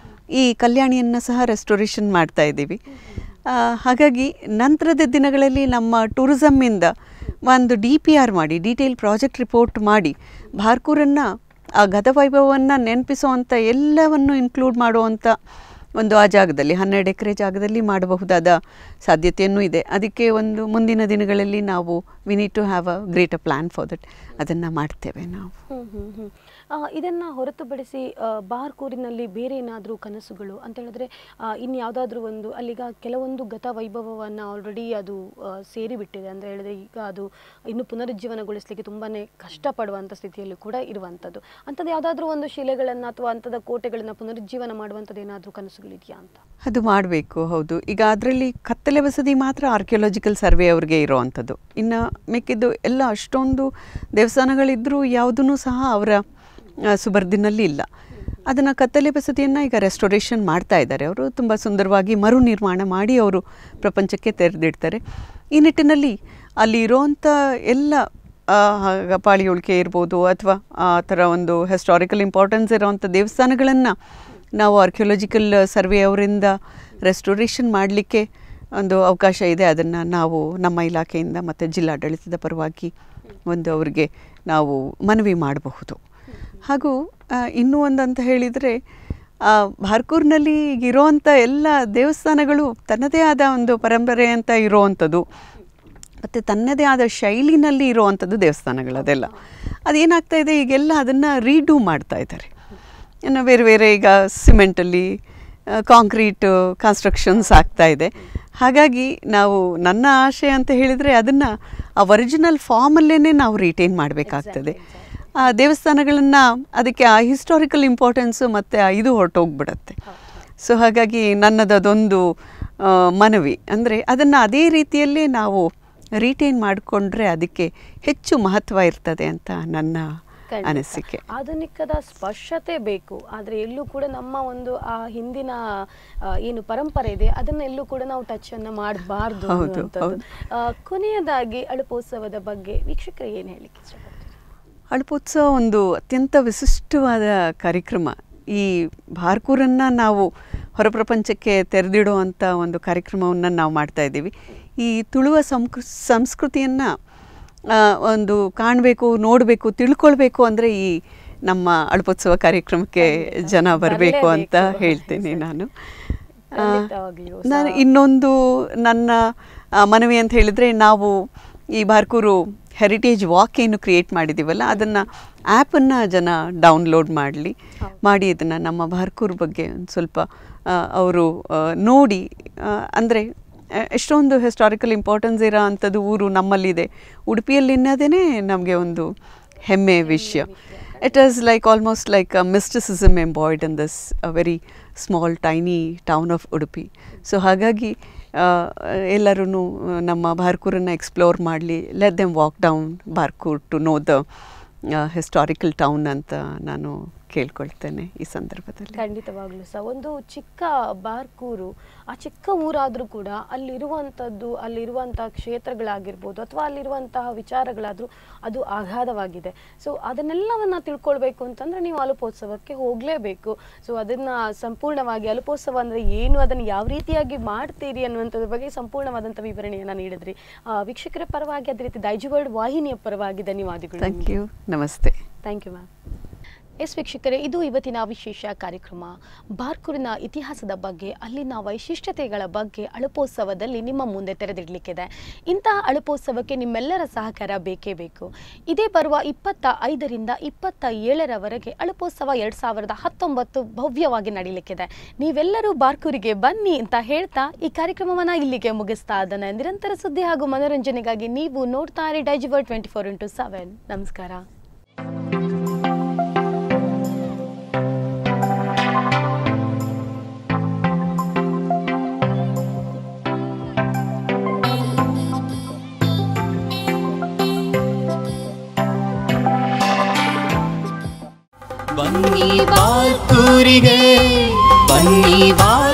ಈ ಕಲ್ಯಾಣಿಯನ್ನು ಸಹ ರೆಸ್ಟೋರೇಷನ್ ಮಾಡ್ತಾ ಇದ್ದೀವಿ ಆ, ಹಾಗಾಗಿ ನಂತರದ ದಿನಗಳಲ್ಲಿ ನಮ್ಮ ಟೂರಿಸಮ್ಮಿಂದ ಒಂದು ಡಿ ಪಿ ಆರ್ ಮಾಡಿ ಡೀಟೇಲ್ ಪ್ರಾಜೆಕ್ಟ್ ರಿಪೋರ್ಟ್ ಮಾಡಿ ಭಾರ್ಕೂರನ್ನು ಆ ಗತವೈಭವವನ್ನು ನೆನಪಿಸುವಂಥ ಎಲ್ಲವನ್ನು ಇನ್ಕ್ಲೂಡ್ ಮಾಡುವಂಥ ಒಂದು ಆ ಜಾಗದಲ್ಲಿ ಹನ್ನೆರಡು ಎಕರೆ ಜಾಗದಲ್ಲಿ ಮಾಡಬಹುದಾದ ಸಾಧ್ಯತೆಯೂ ಇದೆ ಅದಕ್ಕೆ ಒಂದು ಮುಂದಿನ ದಿನಗಳಲ್ಲಿ ನಾವು we need to have a great a plan for that ಅದನ್ನು ಮಾಡ್ತೇವೆ ನಾವು ಹ್ಮ್ ಹ್ಮ್ ಹ್ಮ್ ಆ, ಇದನ್ನ ಹೊರತುಪಡಿಸಿ ಆ, ಬಾರ್ಕೂರಿನಲ್ಲಿ ಬೇರೆ ಏನಾದರೂ ಕನಸುಗಳು ಅಂತ ಹೇಳಿದ್ರೆ ಆ, ಇನ್ಯಾವುದಾದ್ರೂ ಒಂದು ಅಲ್ಲಿಗ ಕೆಲವೊಂದು ಗತ ವೈಭವವನ್ನು ಆಲ್ರೆಡಿ ಅದು ಆ, ಸೇರಿಬಿಟ್ಟಿದೆ ಅಂತ ಹೇಳಿದ್ರೆ ಈಗ ಅದು ಇನ್ನು ಪುನರುಜ್ಜೀವನಗೊಳಿಸಲಿಕ್ಕೆ ತುಂಬಾನೇ ಕಷ್ಟಪಡುವಂಥ ಸ್ಥಿತಿಯಲ್ಲಿ ಕೂಡ ಇರುವಂಥದ್ದು ಅಂಥದ್ದು ಯಾವುದಾದ್ರೂ ಒಂದು ಶಿಲೆಗಳನ್ನು ಅಥವಾ ಅಂಥದ ಕೋಟೆಗಳನ್ನು ಪುನರುಜ್ಜೀವನ ಮಾಡುವಂಥದ್ದು ಏನಾದರೂ ಕನಸುಗಳಿದೆಯಾ ಅಂತ ಅದು ಮಾಡಬೇಕು ಹೌದು ಈಗ ಅದರಲ್ಲಿ ಕತ್ತಲೆ ಬಸದಿ ಮಾತ್ರ ಆರ್ಕಿಯೋಲಾಜಿಕಲ್ ಸರ್ವೆ ಅವ್ರಿಗೆ ಇರೋವಂಥದ್ದು ಇನ್ನು ಮಿಕ್ಕಿದ್ದು ಎಲ್ಲ ಅಷ್ಟೊಂದು ದೇವಸ್ಥಾನಗಳಿದ್ದರೂ ಯಾವುದೂ ಸಹ ಅವರ ಆ, ಸುಬರ್ದಿನಲ್ಲಿ ಇಲ್ಲ ಅದನ್ನು ಕತ್ತಲೆ ಬಸದಿಯನ್ನು ಈಗ ರೆಸ್ಟೋರೇಷನ್ ಮಾಡ್ತಾ ಇದ್ದಾರೆ ಅವರು ತುಂಬ ಸುಂದರವಾಗಿ ಮರು ನಿರ್ಮಾಣ ಮಾಡಿ ಅವರು ಪ್ರಪಂಚಕ್ಕೆ ತೆರೆದಿಡ್ತಾರೆ ಈ ನಿಟ್ಟಿನಲ್ಲಿ ಅಲ್ಲಿ ಇರೋವಂಥ ಎಲ್ಲ ಆ, ಹ- ಪಾಳಿ ಉಳಿಕೆ ಇರ್ಬೋದು ಅಥವಾ ಆ ಥರ ಒಂದು ಹಿಸ್ಟಾರಿಕಲ್ ಇಂಪಾರ್ಟೆನ್ಸ್ ಇರೋವಂಥ ದೇವಸ್ಥಾನಗಳನ್ನು ನಾವು ಆರ್ಕಿಯೋಲಾಜಿಕಲ್ ಸರ್ವೆ ಅವರಿಂದ ರೆಸ್ಟೋರೇಷನ್ ಮಾಡಲಿಕ್ಕೆ ಒಂದು ಅವಕಾಶ ಇದೆ ಅದನ್ನು ನಾವು ನಮ್ಮ ಇಲಾಖೆಯಿಂದ ಮತ್ತು ಜಿಲ್ಲಾಡಳಿತದ ಪರವಾಗಿ ಒಂದು ಅವರಿಗೆ ನಾವು ಮನವಿ ಮಾಡಬಹುದು ಹಾಗೂ ಆ, ಇನ್ನೂ ಒಂದು ಅಂತ ಹೇಳಿದರೆ ಭಾರ್ಕೂರ್ನಲ್ಲಿ ಈಗ ಇರೋವಂಥ ಎಲ್ಲ ದೇವಸ್ಥಾನಗಳು ತನ್ನದೇ ಆದ ಒಂದು ಪರಂಪರೆ ಅಂತ ಇರೋವಂಥದ್ದು ಮತ್ತು ತನ್ನದೇ ಆದ ಶೈಲಿನಲ್ಲಿ ಇರುವಂಥದ್ದು ದೇವಸ್ಥಾನಗಳು ಅದೆಲ್ಲ ಅದೇನಾಗ್ತಾ ಇದೆ ಈಗೆಲ್ಲ ಅದನ್ನು ರೀಡೂ ಮಾಡ್ತಾ ಇದ್ದಾರೆ ಇನ್ನು ಬೇರೆ ಬೇರೆ ಈಗ ಸಿಮೆಂಟಲ್ಲಿ ಕಾಂಕ್ರೀಟ್ ಕನ್ಸ್ಟ್ರಕ್ಷನ್ಸ್ ಆಗ್ತಾ ಇದೆ ಹಾಗಾಗಿ ನಾವು ನನ್ನ ಆಶೆ ಅಂತ ಹೇಳಿದರೆ ಅದನ್ನು ಆ ಒರಿಜಿನಲ್ ಫಾರ್ಮಲ್ಲೇ ನಾವು ರಿಟೈನ್ ಮಾಡಬೇಕಾಗ್ತದೆ ಆ ದೇವಸ್ಥಾನಗಳನ್ನು ಅದಕ್ಕೆ ಆ ಹಿಸ್ಟಾರಿಕಲ್ ಇಂಪಾರ್ಟೆನ್ಸು ಮತ್ತು ಆ ಇದು ಹೊರಟೋಗ್ಬಿಡತ್ತೆ ಸೊ ಹಾಗಾಗಿ ನನ್ನದು ಅದೊಂದು ಆ, ಮನವಿ ಅಂದರೆ ಅದನ್ನು ಅದೇ ರೀತಿಯಲ್ಲೇ ನಾವು ರಿಟೈನ್ ಮಾಡಿಕೊಂಡ್ರೆ ಅದಕ್ಕೆ ಹೆಚ್ಚು ಮಹತ್ವ ಇರ್ತದೆ ಅಂತ ನನ್ನ ಖಂಡಿತ. ಅನಿಸಿಕೆ ಆಧುನಿಕದ ಸ್ಪರ್ಶತೆ ಬೇಕು ಆದ್ರೆ ಎಲ್ಲೂ ಕೂಡ ನಮ್ಮ ಒಂದು ಆ ಹಿಂದಿನ ಆ, ಏನು ಪರಂಪರೆ ಇದೆ ಅದನ್ನ ಎಲ್ಲೂ ಕೂಡ ನಾವು ಟಚ್ ಅನ್ನ ಮಾಡಬಾರ್ದು ಹೌದು, ಹೌದು. ಕೊನೆಯದಾಗಿ ಅಳುಪೋತ್ಸವದ ಬಗ್ಗೆ ವೀಕ್ಷಕರಿಗೆ ಏನು ಹೇಳಿಕ್ಕೆ ಇಷ್ಟಪಡ್ತೀರಿ ಅಳುಪೋತ್ಸವ ಒಂದು ಅತ್ಯಂತ ವಿಶಿಷ್ಟವಾದ ಕಾರ್ಯಕ್ರಮ ಈ ಭಾರ್ಕೂರನ್ನು ನಾವು ಹೊರ ಪ್ರಪಂಚಕ್ಕೆ ತೆರೆದಿಡುವಂಥ ಒಂದು ಕಾರ್ಯಕ್ರಮವನ್ನು ನಾವು ಮಾಡ್ತಾ ಇದ್ದೀವಿ ಈ ತುಳುವ ಸಂಕೃ ಸಂಸ್ಕೃತಿಯನ್ನು ಒಂದು ಕಾಣಬೇಕು ನೋಡಬೇಕು ತಿಳ್ಕೊಳ್ಬೇಕು ಅಂದರೆ ಈ ನಮ್ಮ ಅಳುಪೋತ್ಸವ ಕಾರ್ಯಕ್ರಮಕ್ಕೆ ಜನ ಬರಬೇಕು ಅಂತ ಬರ್ಲೇಬೇಕು. ಹೇಳ್ತೀನಿ ನಾನು ಆ, ಖಂಡಿತವಾಗ್ಲಿಯೂ ನಾನು ಸಹ. ಇನ್ನೊಂದು ನನ್ನ ಆ, ಮನವಿ ಅಂತ ಹೇಳಿದರೆ ನಾವು ಈ ಬಾರ್ಕೂರು ಹೆರಿಟೇಜ್ ವಾಕ್ ಏನು ಕ್ರಿಯೇಟ್ ಮಾಡಿದ್ದೀವಲ್ಲ ಅದನ್ನು ಆ್ಯಪನ್ನು ಜನ ಡೌನ್ಲೋಡ್ ಮಾಡಲಿ ಮಾಡಿ ಇದನ್ನು ನಮ್ಮ ಬಾರ್ಕೂರ್ ಬಗ್ಗೆ ಒಂದು ಸ್ವಲ್ಪ ಅವರು ನೋಡಿ ಅಂದರೆ ಎಷ್ಟೊಂದು ಹಿಸ್ಟಾರಿಕಲ್ ಇಂಪಾರ್ಟೆನ್ಸ್ ಇರೋ ಅಂಥದ್ದು ಊರು ನಮ್ಮಲ್ಲಿದೆ ಉಡುಪಿಯಲ್ಲಿನ್ನದೇ ನಮಗೆ ಒಂದು ಹೆಮ್ಮೆ ವಿಷಯ it is like almost like a mysticism embodied in this a very small tiny town of Udupi so ಹಾಗಾಗಿ ಎಲ್ಲರೂ ನಮ್ಮ ಬಾರ್ಕೂರನ್ನು ಎಕ್ಸ್ಪ್ಲೋರ್ ಮಾಡಲಿ let them walk down Barkur to know the historical town ಅಂತ ನಾನು ಕೇಳ್ಕೊಳ್ತೇನೆ ಈ ಸಂದರ್ಭದಲ್ಲಿ ಖಂಡಿತವಾಗ್ಲೂ ಸಹ ಒಂದು ಚಿಕ್ಕ ಬಾರ್ಕೂರು ಆ ಚಿಕ್ಕ ಊರಾದರೂ ಕೂಡ ಅಲ್ಲಿರುವಂಥದ್ದು ಅಲ್ಲಿರುವಂತಹ ಕ್ಷೇತ್ರಗಳಾಗಿರ್ಬೋದು ಅಥವಾ ಅಲ್ಲಿರುವಂತಹ ವಿಚಾರಗಳಾದರೂ ಅದು ಅಗಾಧವಾಗಿದೆ ಸೊ ಅದನ್ನೆಲ್ಲವನ್ನ ತಿಳ್ಕೊಳ್ಬೇಕು ಅಂತಂದ್ರೆ ನೀವು ಅಲುಪೋತ್ಸವಕ್ಕೆ ಹೋಗಲೇಬೇಕು ಸೊ ಅದನ್ನ ಸಂಪೂರ್ಣವಾಗಿ ಅಲುಪೋತ್ಸವ ಅಂದ್ರೆ ಏನು ಅದನ್ನು ಯಾವ ರೀತಿಯಾಗಿ ಮಾಡ್ತೀರಿ ಅನ್ನುವಂಥದ್ರ ಬಗ್ಗೆ ಸಂಪೂರ್ಣವಾದಂಥ ವಿವರಣೆಯನ್ನ ನೀಡಿದ್ರಿ ಆ, ವೀಕ್ಷಕರ ಪರವಾಗಿ ಅದೇ ರೀತಿ ದೈಜುವರ್ಡ್ ವಾಹಿನಿಯ ಪರವಾಗಿ ಧನ್ಯವಾದಗಳು ಥ್ಯಾಂಕ್ ಯು ನಮಸ್ತೆ ಥ್ಯಾಂಕ್ ಯು ಮ್ಯಾಮ್ ಎಸ್ ವೀಕ್ಷಕರೇ ಇದು ಇವತ್ತಿನ ವಿಶೇಷ ಕಾರ್ಯಕ್ರಮ ಬಾರ್ಕೂರಿನ ಇತಿಹಾಸದ ಬಗ್ಗೆ ಅಲ್ಲಿನ ವೈಶಿಷ್ಟ್ಯತೆಗಳ ಬಗ್ಗೆ ಅಳುಪೋತ್ಸವದಲ್ಲಿ ನಿಮ್ಮ ಮುಂದೆ ತೆರೆದಿಡಲಿಕ್ಕಿದೆ ಇಂತಹ ಅಳುಪೋತ್ಸವಕ್ಕೆ ನಿಮ್ಮೆಲ್ಲರ ಸಹಕಾರ ಬೇಕೇ ಬೇಕು ಇದೇ ಬರುವ ಇಪ್ಪತ್ತ ಐದರಿಂದ ಇಪ್ಪತ್ತ ಏಳರವರೆಗೆ ಅಳುಪೋತ್ಸವ ಎರಡು ಸಾವಿರದ ಹತ್ತೊಂಬತ್ತು ಭವ್ಯವಾಗಿ ನಡೀಲಿಕ್ಕಿದೆ ನೀವೆಲ್ಲರೂ ಬಾರ್ಕೂರಿಗೆ ಬನ್ನಿ ಅಂತ ಹೇಳ್ತಾ ಈ ಕಾರ್ಯಕ್ರಮವನ್ನು ಇಲ್ಲಿಗೆ ಮುಗಿಸ್ತಾ ಇದ್ದಾನೆ ನಿರಂತರ ಸುದ್ದಿ ಹಾಗೂ ಮನೋರಂಜನೆಗಾಗಿ ನೀವು ನೋಡ್ತಾ ಇರಿ Daijiworld twenty four into seven ನಮಸ್ಕಾರ ಬನ್ನಿ ಬಾರ್ಕೂರಿಗೆ ಬನ್ನಿ ಬಾರ್